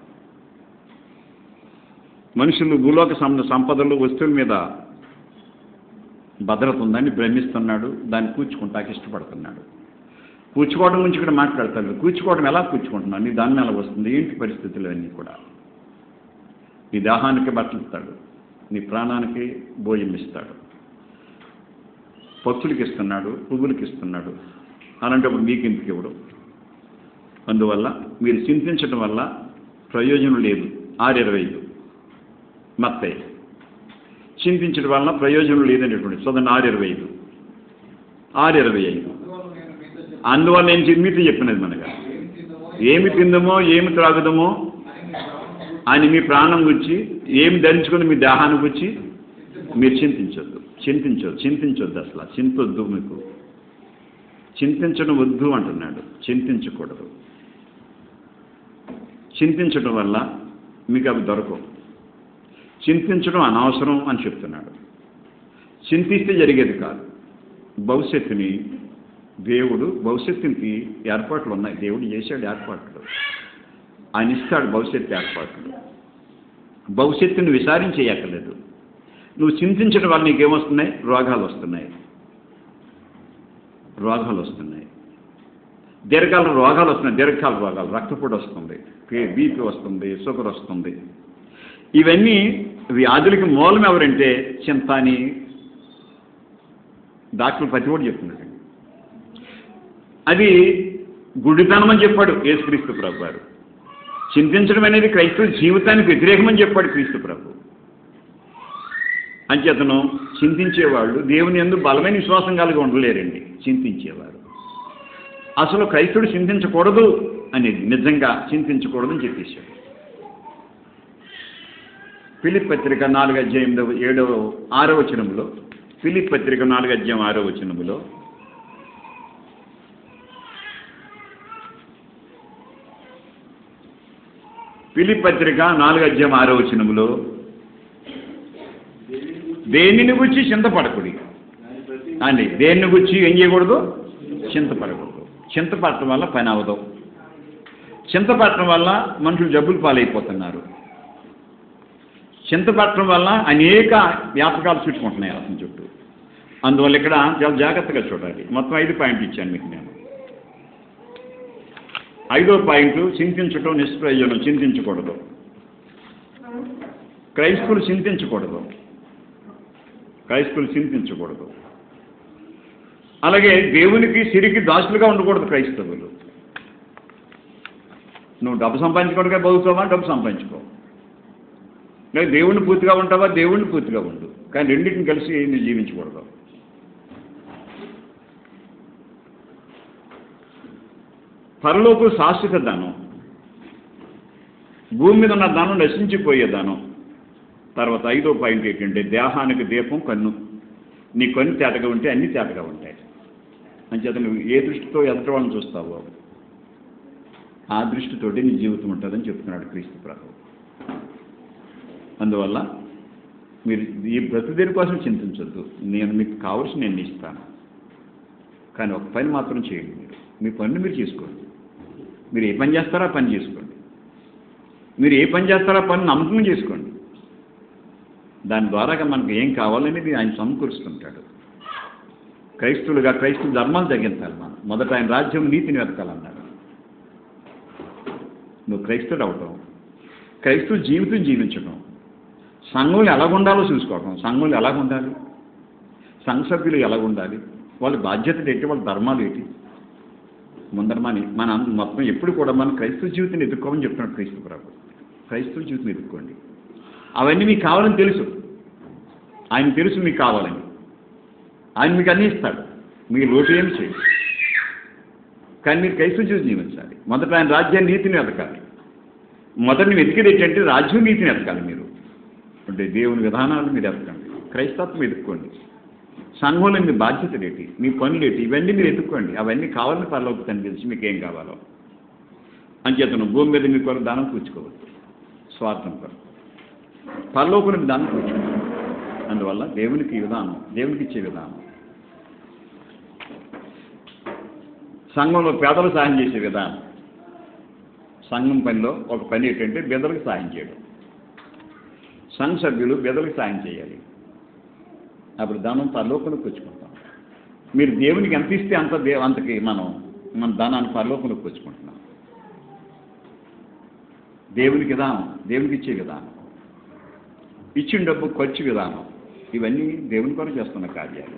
మనుషులు భూలోక సం- సంపదలు వస్తువుల మీద భద్రత ఉందని భ్రమిస్తున్నాడు దాన్ని కూర్చుకుంటాకి ఇష్టపడుతున్నాడు కూర్చుకోవడం గురించి ఇక్కడ మాట్లాడతాడు కూర్చుకోవడం ఎలా కూర్చుకుంటున్నాడు నీ దాన్ని ఎలా వస్తుంది ఏంటి పరిస్థితులు అన్నీ కూడా నీ దేహానికి బట్టలు ఇస్తాడు నీ ప్రాణానికి భోజనం ఇస్తాడు పక్షులకి ఇస్తున్నాడు పువ్వులకి ఇస్తున్నాడు అలాంటప్పుడు మీకు ఎందుకు ఇవ్వడు అందువల్ల మీరు చింతించడం వల్ల ప్రయోజనం లేదు ఆరు ఇరవై ఐదు మత్తయ్య చింతించడం వలన ప్రయోజనం లేదనేటువంటి చదవండి ఆరు ఇరవై ఐదు ఆరు ఇరవై ఐదు
అందువల్ల నేను మీతో చెప్పి
అందువల్ల నేను చెప్పి- మీతో చెప్పినది మనగా
ఏమి తిందుమో
ఏమి తిందమో ఏమి త్రాగుదమో
అని మీ ప్రాణం
అని మీ ప్రాణం
గుర్తి
గుచ్చి ఏమి ధరించుకుని మీ దేహాన్ని గుచ్చి మీరు చింతించొద్దు చింతించొద్దు చింతించొద్దు అసలు చింతొద్దు మీకు చింతించడం వద్దు అంటున్నాడు చింతించకూడదు చింతించడం వల్ల మీకు అవి దొరకవు చింతించడం అనవసరం అని చెప్తున్నాడు చింతిస్తే జరిగేది కాదు భవిష్యత్తుని దేవుడు భవిష్యత్తుకి ఏర్పాట్లు ఉన్నాయి దేవుడు చేశాడు ఏర్పాట్లు ఆయన ఇస్తాడు భవిష్యత్తు ఏర్పాట్లు భవిష్యత్తుని విచారించేయక్కర్లేదు నువ్వు చింతించడం వల్ల నీకేమొస్తున్నాయి రోగాలు వస్తున్నాయి రోగాలు వస్తున్నాయి దీర్ఘకాల రోగాలు వస్తున్నాయి దీర్ఘకాల రోగాలు రక్తపోటు వస్తుంది బీపీ వస్తుంది షుగర్ వస్తుంది ఇవన్నీ వ్యాధులకి మూలం ఎవరంటే చింత అని డాక్టర్ ప్రతి కూడా చెప్తున్నాడు అది గుడితనం అని చెప్పాడు యేసుక్రీస్తు ప్రభు గారు చింతించడం అనేది క్రైస్తవ జీవితానికి వ్యతిరేకమని చెప్పాడు క్రీస్తు ప్రభు అంచేతను చింతించేవాళ్ళు దేవుని ఎందు బలమైన విశ్వాసం కలిగి ఉండలేరండి చింతించేవారు అసలు క్రైస్తుడు చింతించకూడదు అనేది నిజంగా చింతించకూడదని చెప్పేశాడు ఫిలిప్ పత్రిక నాలుగు అధ్యాయం ఎనిమిదవ- ఏడవ ఆరో వచనంలో ఫిలిప్ పత్రిక నాలుగు అధ్యాయం ఆరో వచనములో ఫిలిప్ పత్రిక నాలుగు అధ్యాయం ఆరో వచనములో దేనిని గురించి చింతపడకుడి అండి దేన్ని గురించి ఏం చేయకూడదు చింతపడకూడదు చింతపడటం వల్ల పని అవ్వదు చింతపడటం వల్ల మనుషులు జబ్బులు పాలైపోతున్నారు చింతపడటం వల్ల అనేక వ్యాపకాలు చుట్టుకుంటున్నాయి అతని చుట్టూ అందువల్ల ఇక్కడ చాలా జాగ్రత్తగా చూడాలి మొత్తం ఐదు పాయింట్లు ఇచ్చాను మీకు నేను ఐదో పాయింట్ చింతించటం నిష్ప్రయోజనం చింతించకూడదు క్రైస్తవులు చింతించకూడదు క్రైస్తవులు చింతించకూడదు అలాగే దేవునికి సిరికి దాసులుగా ఉండకూడదు క్రైస్తవులు నువ్వు డబ్బు సంపాదించుకోవడానికి బతుకుతావా డబ్బు సంపాదించుకో లేదా దేవుణ్ణి పూర్తిగా ఉంటావా దేవుణ్ణి పూర్తిగా ఉండు కానీ రెండింటిని కలిసి నువ్వు జీవించకూడదు పరలోపు శాశ్వత దానం భూమి మీద ఉన్న దానం నశించిపోయే దానం తర్వాత ఐదో పాయింట్ ఏంటంటే దేహానికి దీపం కన్ను నీ కన్ను తేటగా ఉంటే అన్ని తేటగా ఉంటాయి అంచేత నువ్వు ఏ దృష్టితో ఎదుటి వాళ్ళని చూస్తావో ఆ దృష్టితోటి నీ జీవితం ఉంటుందని చెప్తున్నాడు క్రీస్తు ప్రభు అందువల్ల మీరు ఈ బ్రతుదేరి కోసం చింతించొద్దు నేను మీకు కావలసి నేను ఇస్తాను కానీ ఒక పని మాత్రం చేయండి మీరు మీ పనులు మీరు చేసుకోండి మీరు ఏ పని చేస్తారో ఆ పని చేసుకోండి మీరు ఏ పని చేస్తారో ఆ పని నమ్మకం చేసుకోండి దాని ద్వారాగా మనకు ఏం కావాలనేది ఆయన సమకూరుస్తుంటాడు క్రైస్తువులుగా క్రైస్తవ ధర్మాలు తగ్గించాలి మనం మొదట ఆయన రాజ్యం నీతిని వెతకాలన్నాడు నువ్వు క్రైస్తవుడు అవటం క్రైస్తవ జీవితం జీవించడం సంఘంలో ఎలాగుండాలో చూసుకోవటం సంఘంలో ఎలాగుండాలి సంఘ సభ్యులు ఎలాగుండాలి వాళ్ళ బాధ్యతలు ఏంటి వాళ్ళ ధర్మాలు ఏంటి ముందర మన మన మొత్తం ఎప్పుడు కూడా మనం క్రైస్తవ జీవితాన్ని ఎదుర్కోమని చెప్తున్నాడు క్రైస్తవ ప్రభు క్రైస్తవ జీవితం ఎదుర్కోండి అవన్నీ మీకు కావాలని తెలుసు ఆయన తెలుసు మీకు కావాలని ఆయన మీకు అన్నీ ఇస్తాడు మీకు లోటు ఏమి చేయడు కానీ మీరు క్రైస్తవ జీవితం జీవించాలి మొదట ఆయన రాజ్యాన్ని నీతిని వెతకాలి మొదట నువ్వు వెతికేది ఏంటంటే రాజ్యం నీతిని వెతకాలి మీరు అంటే దేవుని విధానాలు మీరు ఎతకండి క్రైస్తత్వం ఎదుర్కోండి సంఘంలో మీ బాధ్యతలు ఏంటి మీ పనులు ఏంటి ఇవన్నీ మీరు ఎత్తుక్కోండి అవన్నీ కావాలని పరలోకి తను తెలిసి మీకు ఏం కావాలో అంచేతను భూమి మీద మీ కొరకు దానం కూర్చుకోవద్దు స్వార్థం కొరకు పరలోకుని మీ దానం కూర్చుకోవద్దు అందువల్ల దేవునికి విధానం దేవునికి ఇచ్చే విధానం సంఘంలో పేదలు సాయం చేసే విధానం సంఘం పనిలో ఒక పని ఏంటంటే బెదలకు సాయం చేయడం సంఘ సభ్యులు బెదలకు సాయం చేయాలి అప్పుడు దానం పరలోకంలోకి వచ్చుకుంటాం మీరు దేవునికి ఎంత ఇస్తే అంత దే అంతకి మనం మన దానాన్ని పరలోకంలోకి వచ్చుకుంటున్నాం దేవునికి విధానం దేవునికి ఇచ్చే విధానం ఇచ్చిన డబ్బు ఖర్చు విధానం ఇవన్నీ దేవుని కొరకు చేస్తున్న కార్యాలు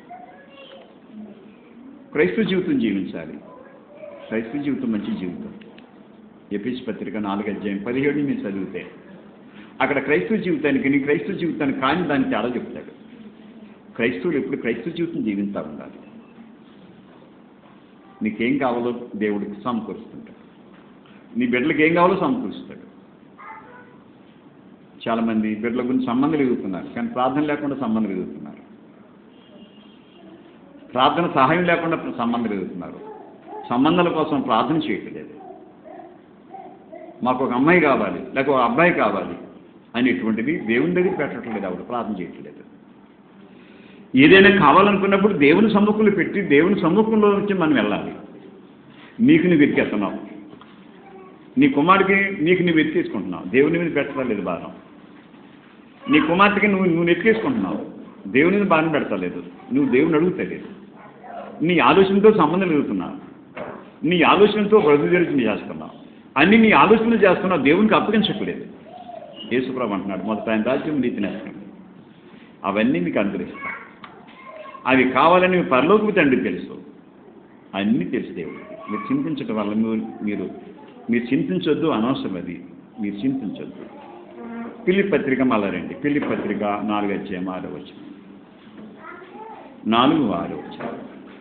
క్రైస్తవ జీవితం జీవించాలి క్రైస్తవ జీవితం మంచి జీవితం ఎపిస్ పత్రిక నాలుగు అధ్యాయం పదిహేడు మీరు చదివితే అక్కడ క్రైస్తవ జీవితానికి నీ క్రైస్తవ జీవితానికి కాని దాన్ని తేడా చెప్తాడు క్రైస్తవులు ఎప్పుడు క్రైస్తవ జీవితం జీవిస్తూ ఉండాలి నీకేం కావాలో దేవుడికి సమకూరుస్తుంటాడు నీ బిడ్డలకు ఏం కావాలో సమకూరుస్తాడు చాలామంది బిడ్డల గురించి సంబంధాలు ఎదుగుతున్నారు కానీ ప్రార్థన లేకుండా సంబంధాలు ఎదుగుతున్నారు ప్రార్థన సహాయం లేకుండా సంబంధాలు ఎదుగుతున్నారు సంబంధాల కోసం ప్రార్థన చేయట్లేదు మాకు ఒక అమ్మాయి కావాలి లేక ఒక అబ్బాయి కావాలి అనేటువంటిది దేవుని దగ్గర పెట్టట్లేదు ఆవిడ ప్రార్థన చేయట్లేదు ఏదైనా కావాలనుకున్నప్పుడు దేవుని సమ్ముఖంలో పెట్టి దేవుని సమ్ముఖంలో నుంచి మనం వెళ్ళాలి నీకు నువ్వు వెతికేస్తున్నావు నీ కుమారుడికి నీకు నువ్వు వెతికేసుకుంటున్నావు దేవుని మీద పెట్టలేదు భారం నీ కుమార్తెకి నువ్వు నువ్వు నెతికేసుకుంటున్నావు దేవుని మీద భారం పెడతలేదు నువ్వు దేవుని అడుగుతలేదు నీ ఆలోచనతో సంబంధం ఎదుగుతున్నావు నీ ఆలోచనతో బ్రతుకు చేస్తున్నావు అన్ని నీ ఆలోచనలు చేస్తున్నావు దేవునికి అప్పగించట్లేదు యేసుప్రభు అంటున్నాడు మొదట ఆయన రాజ్యం నీతిని వేస్తాడు అవన్నీ మీకు అనుగ్రహిస్తాను అవి కావాలని మీ పరలోకి తండ్రి తెలుసు అన్నీ తెలుసు దేవుడికి మీరు చింతించడం వల్ల మీరు మీరు మీరు చింతించొద్దు అనవసరం అది మీరు చింతించొద్దు పిల్లి పత్రిక మళ్ళా రండి పిల్లి పత్రిక నాలుగు అధ్యాయం ఆరో వచ్చి నాలుగు ఆరో వచ్చారు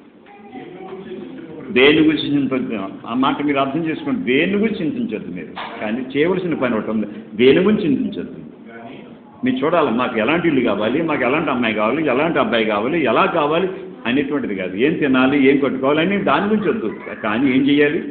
దేని గురించి చింతించొద్దు ఆ మాట మీరు అర్థం చేసుకోండి దేని గురించి చింతించొద్దు మీరు కానీ చేయవలసిన పని ఒకటి ఉంది దేని గురించి చింతించొద్దు మీరు చూడాలి మాకు ఎలాంటి ఇల్లు కావాలి మాకు ఎలాంటి అమ్మాయి కావాలి ఎలాంటి అబ్బాయి కావాలి ఎలా కావాలి అనేటువంటిది కాదు ఏం తినాలి ఏం కొట్టుకోవాలి అని దాని గురించి వద్దు కానీ ఏం చేయాలి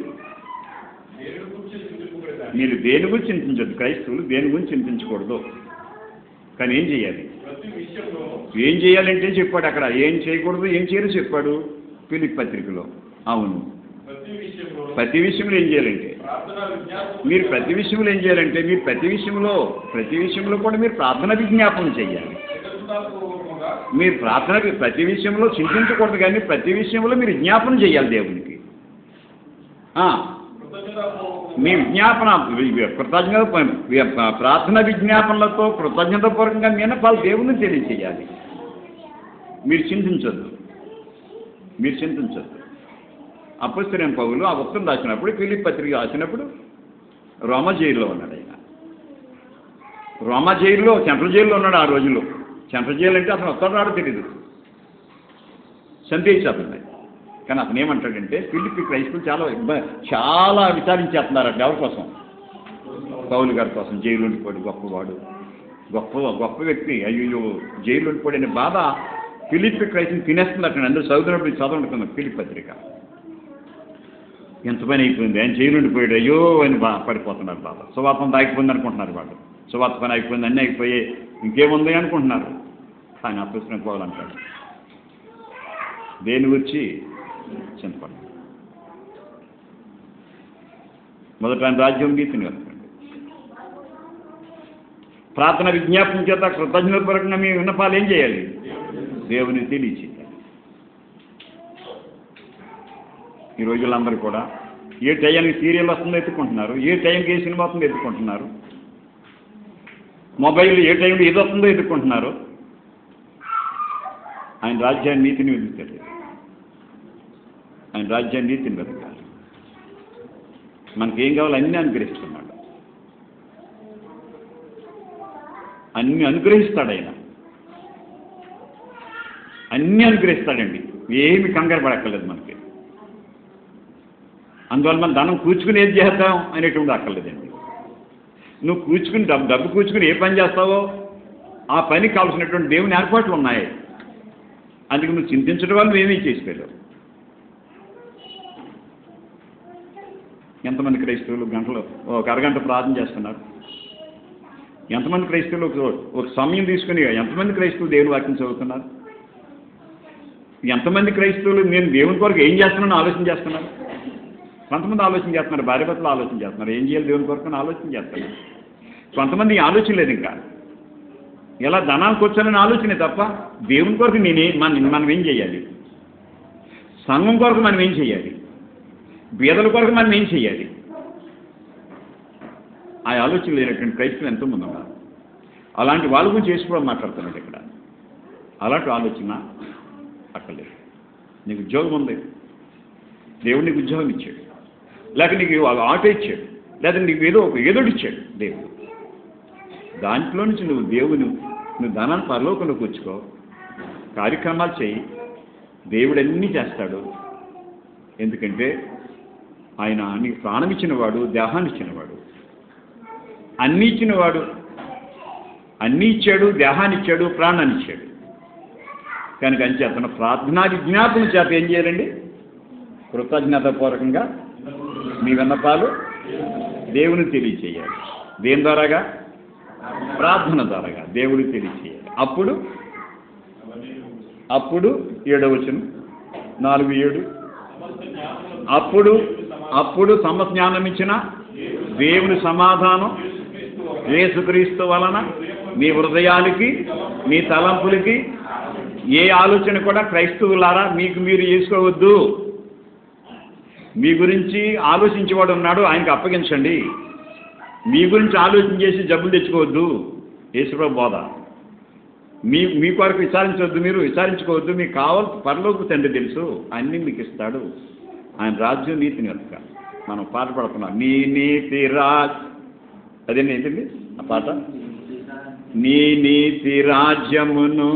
మీరు దేని గురించి చింతించొద్దు క్రైస్తవులు దేని గురించి చింతించకూడదు కానీ ఏం చేయాలి ఏం చేయాలంటే చెప్పాడు అక్కడ ఏం చేయకూడదు ఏం చేయాలో చెప్పాడు పిలిప్ పత్రికలో అవును ప్రతి విషయంలో ఏం చేయాలంటే మీరు ప్రతి విషయంలో ఏం చేయాలంటే మీరు ప్రతి విషయంలో ప్రతి విషయంలో కూడా మీరు ప్రార్థన విజ్ఞాపనం చేయాలి మీరు ప్రార్థన ప్రతి విషయంలో చింతించకూడదు కానీ ప్రతి విషయంలో మీరు విజ్ఞాపనం చేయాలి దేవునికి ఆ, మీ విజ్ఞాపన కృతజ్ఞత ప్రార్థన విజ్ఞాపనలతో కృతజ్ఞతపూర్వకంగా మీనపాలు దేవుని తెలియచేయాలి మీరు చింతించొద్దు మీరు చింతించొద్దు అపస్తురేం పౌలు ఆ ఉత్తరం రాసినప్పుడు ఫిలిప్ పత్రిక రాసినప్పుడు రోమా జైల్లో ఉన్నాడు ఆయన రోమా జైల్లో సెంట్రల్ జైల్లో ఉన్నాడు ఆ రోజుల్లో సెంట్రల్ జైలు అంటే అతను వస్తాడు రాడో తెలియదు సందేశ్ అతను కానీ అతను ఏమంటాడంటే ఫిలిప్ క్రైస్తులు చాలా ఇబ్బ- చాలా విచారించేస్తున్నారట ఎవరి కోసం పౌలు గారి కోసం జైలు ఉండిపోయి గొప్పవాడు గొప్ప గొప్ప వ్యక్తి అయ్యో జైలు ఉండిపోయిన బాధ ఫిలిప్ క్రైస్తుని తినేస్తున్నట్టు అందరూ చదువుతున్నప్పుడు చదవండి ఫిలిప్ పత్రిక ఎంత పని అయిపోయింది ఆయన చేయనుండి పోయాడు అయ్యో అని బా పడిపోతున్నారు బాబా సువార్తం దాగిపోయింది అనుకుంటున్నారు వాళ్ళు సువార్త పని అయిపోయింది అన్నీ అయిపోయి ఇంకేముంది అనుకుంటున్నారు కానీ అప్రశ్న పోవాలంటాడు దేని వచ్చి చింతపడి మొదట ఆయన రాజ్యం గీతిని వెళ్తండి ప్రార్థన విజ్ఞాపన చేత కృతజ్ఞతపరంగా మీ విన్నపాలు ఏం చేయాలి దేవుని తెలియచేయాలి ఈ రోజులందరూ కూడా ఏ టైంకి సీరియల్ వస్తుందో ఎత్తుకుంటున్నారు ఏ టైంకి ఏ సినిమా వస్తుందో ఎత్తుకుంటున్నారు మొబైల్ ఏ టైంలో ఏది వస్తుందో ఎత్తుకుంటున్నారు ఆయన రాజ్యాన్ని నీతిని వెతుకుతాడు ఆయన రాజ్యాన్ని నీతిని వెతకాలి మనకేం కావాలో అన్నీ అనుగ్రహిస్తున్నాడు అన్ని అనుగ్రహిస్తాడు ఆయన అన్నీ అనుగ్రహిస్తాడండి ఏమి కంగారు పడక్కర్లేదు మనకి అందువల్ల మనం ధనం కూర్చుకుని ఏం చేద్దాం అనేటువంటి అక్కర్లేదండి నువ్వు కూర్చుకుని డబ్బు డబ్బు కూర్చుకుని ఏ పని చేస్తావో ఆ పనికి కావాల్సినటువంటి దేవుని ఏర్పాట్లు ఉన్నాయి అందుకు నువ్వు చింతించడం వల్ల నువ్వేమీ చేసుకోలేవు ఎంతమంది క్రైస్తవులు గంటలు ఒక అరగంట ప్రార్థన చేస్తున్నారు ఎంతమంది క్రైస్తవులు ఒక ఒక సమయం తీసుకుని ఎంతమంది క్రైస్తవులు దేవుని వాక్యం చదువుతున్నారు ఎంతమంది క్రైస్తవులు నేను దేవుని కొరకు ఏం చేస్తున్నానో ఆలోచన చేస్తున్నారు కొంతమంది ఆలోచన చేస్తున్నారు భార్య భర్తలు ఆలోచన చేస్తున్నారు ఏం చేయాలి దేవుని కొరకు అని ఆలోచన చేస్తున్నారు కొంతమంది ఈ ఆలోచన లేదు ఇంకా ఎలా ధనానికి వచ్చానని ఆలోచనే తప్ప దేవుని కొరకు నేనే మన మనం ఏం చేయాలి సంఘం కొరకు మనం ఏం చేయాలి బీదల కొరకు మనం ఏం చేయాలి ఆ ఆలోచన లేనటువంటి క్రైస్తవులు ఎంతోమంది ఉన్నారు అలాంటి వాళ్ళ గురించి చేసుకోవడం మాట్లాడుతున్నాడు ఇక్కడ అలాంటి ఆలోచన అక్కర్లేదు నీకు ఉద్యోగం ఉంది దేవుడు నీకు ఉద్యోగం ఇచ్చాడు లేక నీకు ఆటో ఇచ్చాడు లేదా నీకు ఏదో ఒక ఏదోటి ఇచ్చాడు దేవుడు దాంట్లో నుంచి నువ్వు దేవుని నువ్వు ధనాన్ని పరలోకంలో కూర్చుకో కార్యక్రమాలు చేయి దేవుడు అన్నీ చేస్తాడు ఎందుకంటే ఆయన నీకు ప్రాణం ఇచ్చినవాడు దేహాన్ని ఇచ్చినవాడు అన్నీ ఇచ్చినవాడు అన్నీ ఇచ్చాడు దేహాన్ని ఇచ్చాడు ప్రాణాన్ని ఇచ్చాడు కనుక అని చేతన ప్రార్థనా విజ్ఞాపన చేత ఏం చేయాలండి కృతజ్ఞతాపూర్వకంగా మీ విన్నపాలు దేవుని తెలియచేయాలి దేని ద్వారాగా ప్రార్థన ద్వారాగా దేవుడు తెలియచేయాలి అప్పుడు అప్పుడు ఏడవచనం నాలుగు ఏడు అప్పుడు అప్పుడు సమజ్ఞానం ఇచ్చిన దేవుని సమాధానం యేసుక్రీస్తు వలన మీ హృదయానికి మీ తలంపులకి ఏ ఆలోచన కూడా క్రైస్తవులారా మీకు మీరు చేసుకోవద్దు మీ గురించి ఆలోచించేవాడు ఉన్నాడు ఆయనకు అప్పగించండి మీ గురించి ఆలోచన చేసి జబ్బులు తెచ్చుకోవద్దు యేసుప్రభు బోధ మీ మీ కొరకు విచారించవద్దు మీరు విచారించుకోవద్దు మీకు కావాలి పరలోకి తండ్రి తెలుసు అన్నీ మీకు ఇస్తాడు ఆయన రాజ్యం నీతిని వెతక మనం పాట పడుతున్నాం నీ నీతి రాజ్ అదే ఏంటండి ఆ పాట నీ నీతి రాజ్యమును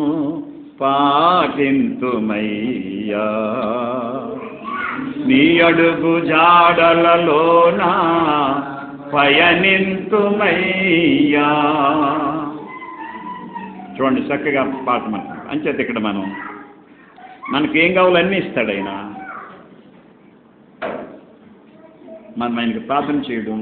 పాటింతుమయ్యా నీ అడుగు జాడలలోన పయనింతుమయ్యా చూడండి చక్కగా పాట మనం అంచేత ఇక్కడ మనం మనకేం కావాలో అన్నీ ఇస్తాడు ఆయన మనం ఆయనకి ప్రార్థన చేయడం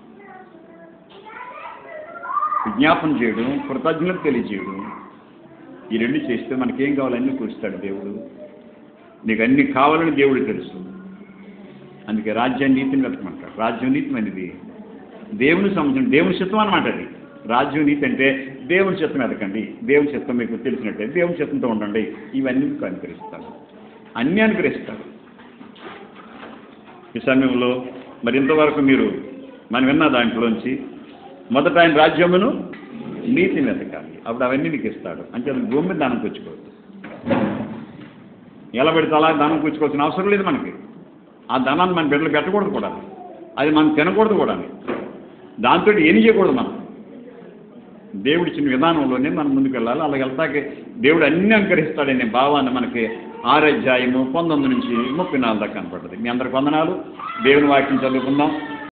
విజ్ఞాపన చేయడం కృతజ్ఞత తెలియజేయడం ఈ రెండు చేస్తే మనకేం కావాలో అన్నీ కూర్చుతాడు దేవుడు నీకు అన్ని కావాలని దేవుడు తెలుసు అందుకే రాజ్యం నీతిని వెతకమంటాడు రాజ్యం నీతిమైనది దేవుని సంబంధించిన దేవుని చిత్తం అనమాట అది రాజ్యం నీతి అంటే దేవుని చిత్తం వెతకండి దేవుని చిత్తం మీకు తెలిసినట్టే దేవుని చిత్తంతో ఉండండి ఇవన్నీ మీకు అనుగ్రహిస్తాడు అన్నీ అనుగ్రహిస్తాడు ఈ సమయంలో మరి ఇంతవరకు మీరు మనం విన్న దాంట్లోంచి మొదట ఆయన రాజ్యమును నీతిని వెతకాలి అప్పుడు అవన్నీ నీకు ఇస్తాడు అంటే అది భూమి మీద దానం పుచ్చుకోవద్దు ఎలా పెడితే అలా దానం పుచ్చుకోవాల్సిన అవసరం లేదు మనకి ఆ ధనాన్ని మన బిడ్డలు పెట్టకూడదు కూడా అది మనం తినకూడదు కూడా దాంతో ఏం చేయకూడదు మనం దేవుడు ఇచ్చిన విధానంలోనే మనం ముందుకు వెళ్ళాలి అలా వెళ్తాకే దేవుడు అన్ని అనుకరిస్తాడనే భావాన్ని మనకి ఆరు అధ్యాయము పంతొమ్మిది నుంచి ముప్పై నాలుగు దాకా కనపడుతుంది మీ అందరికి వందనాలు దేవుని వాక్యం చదువుకుందాం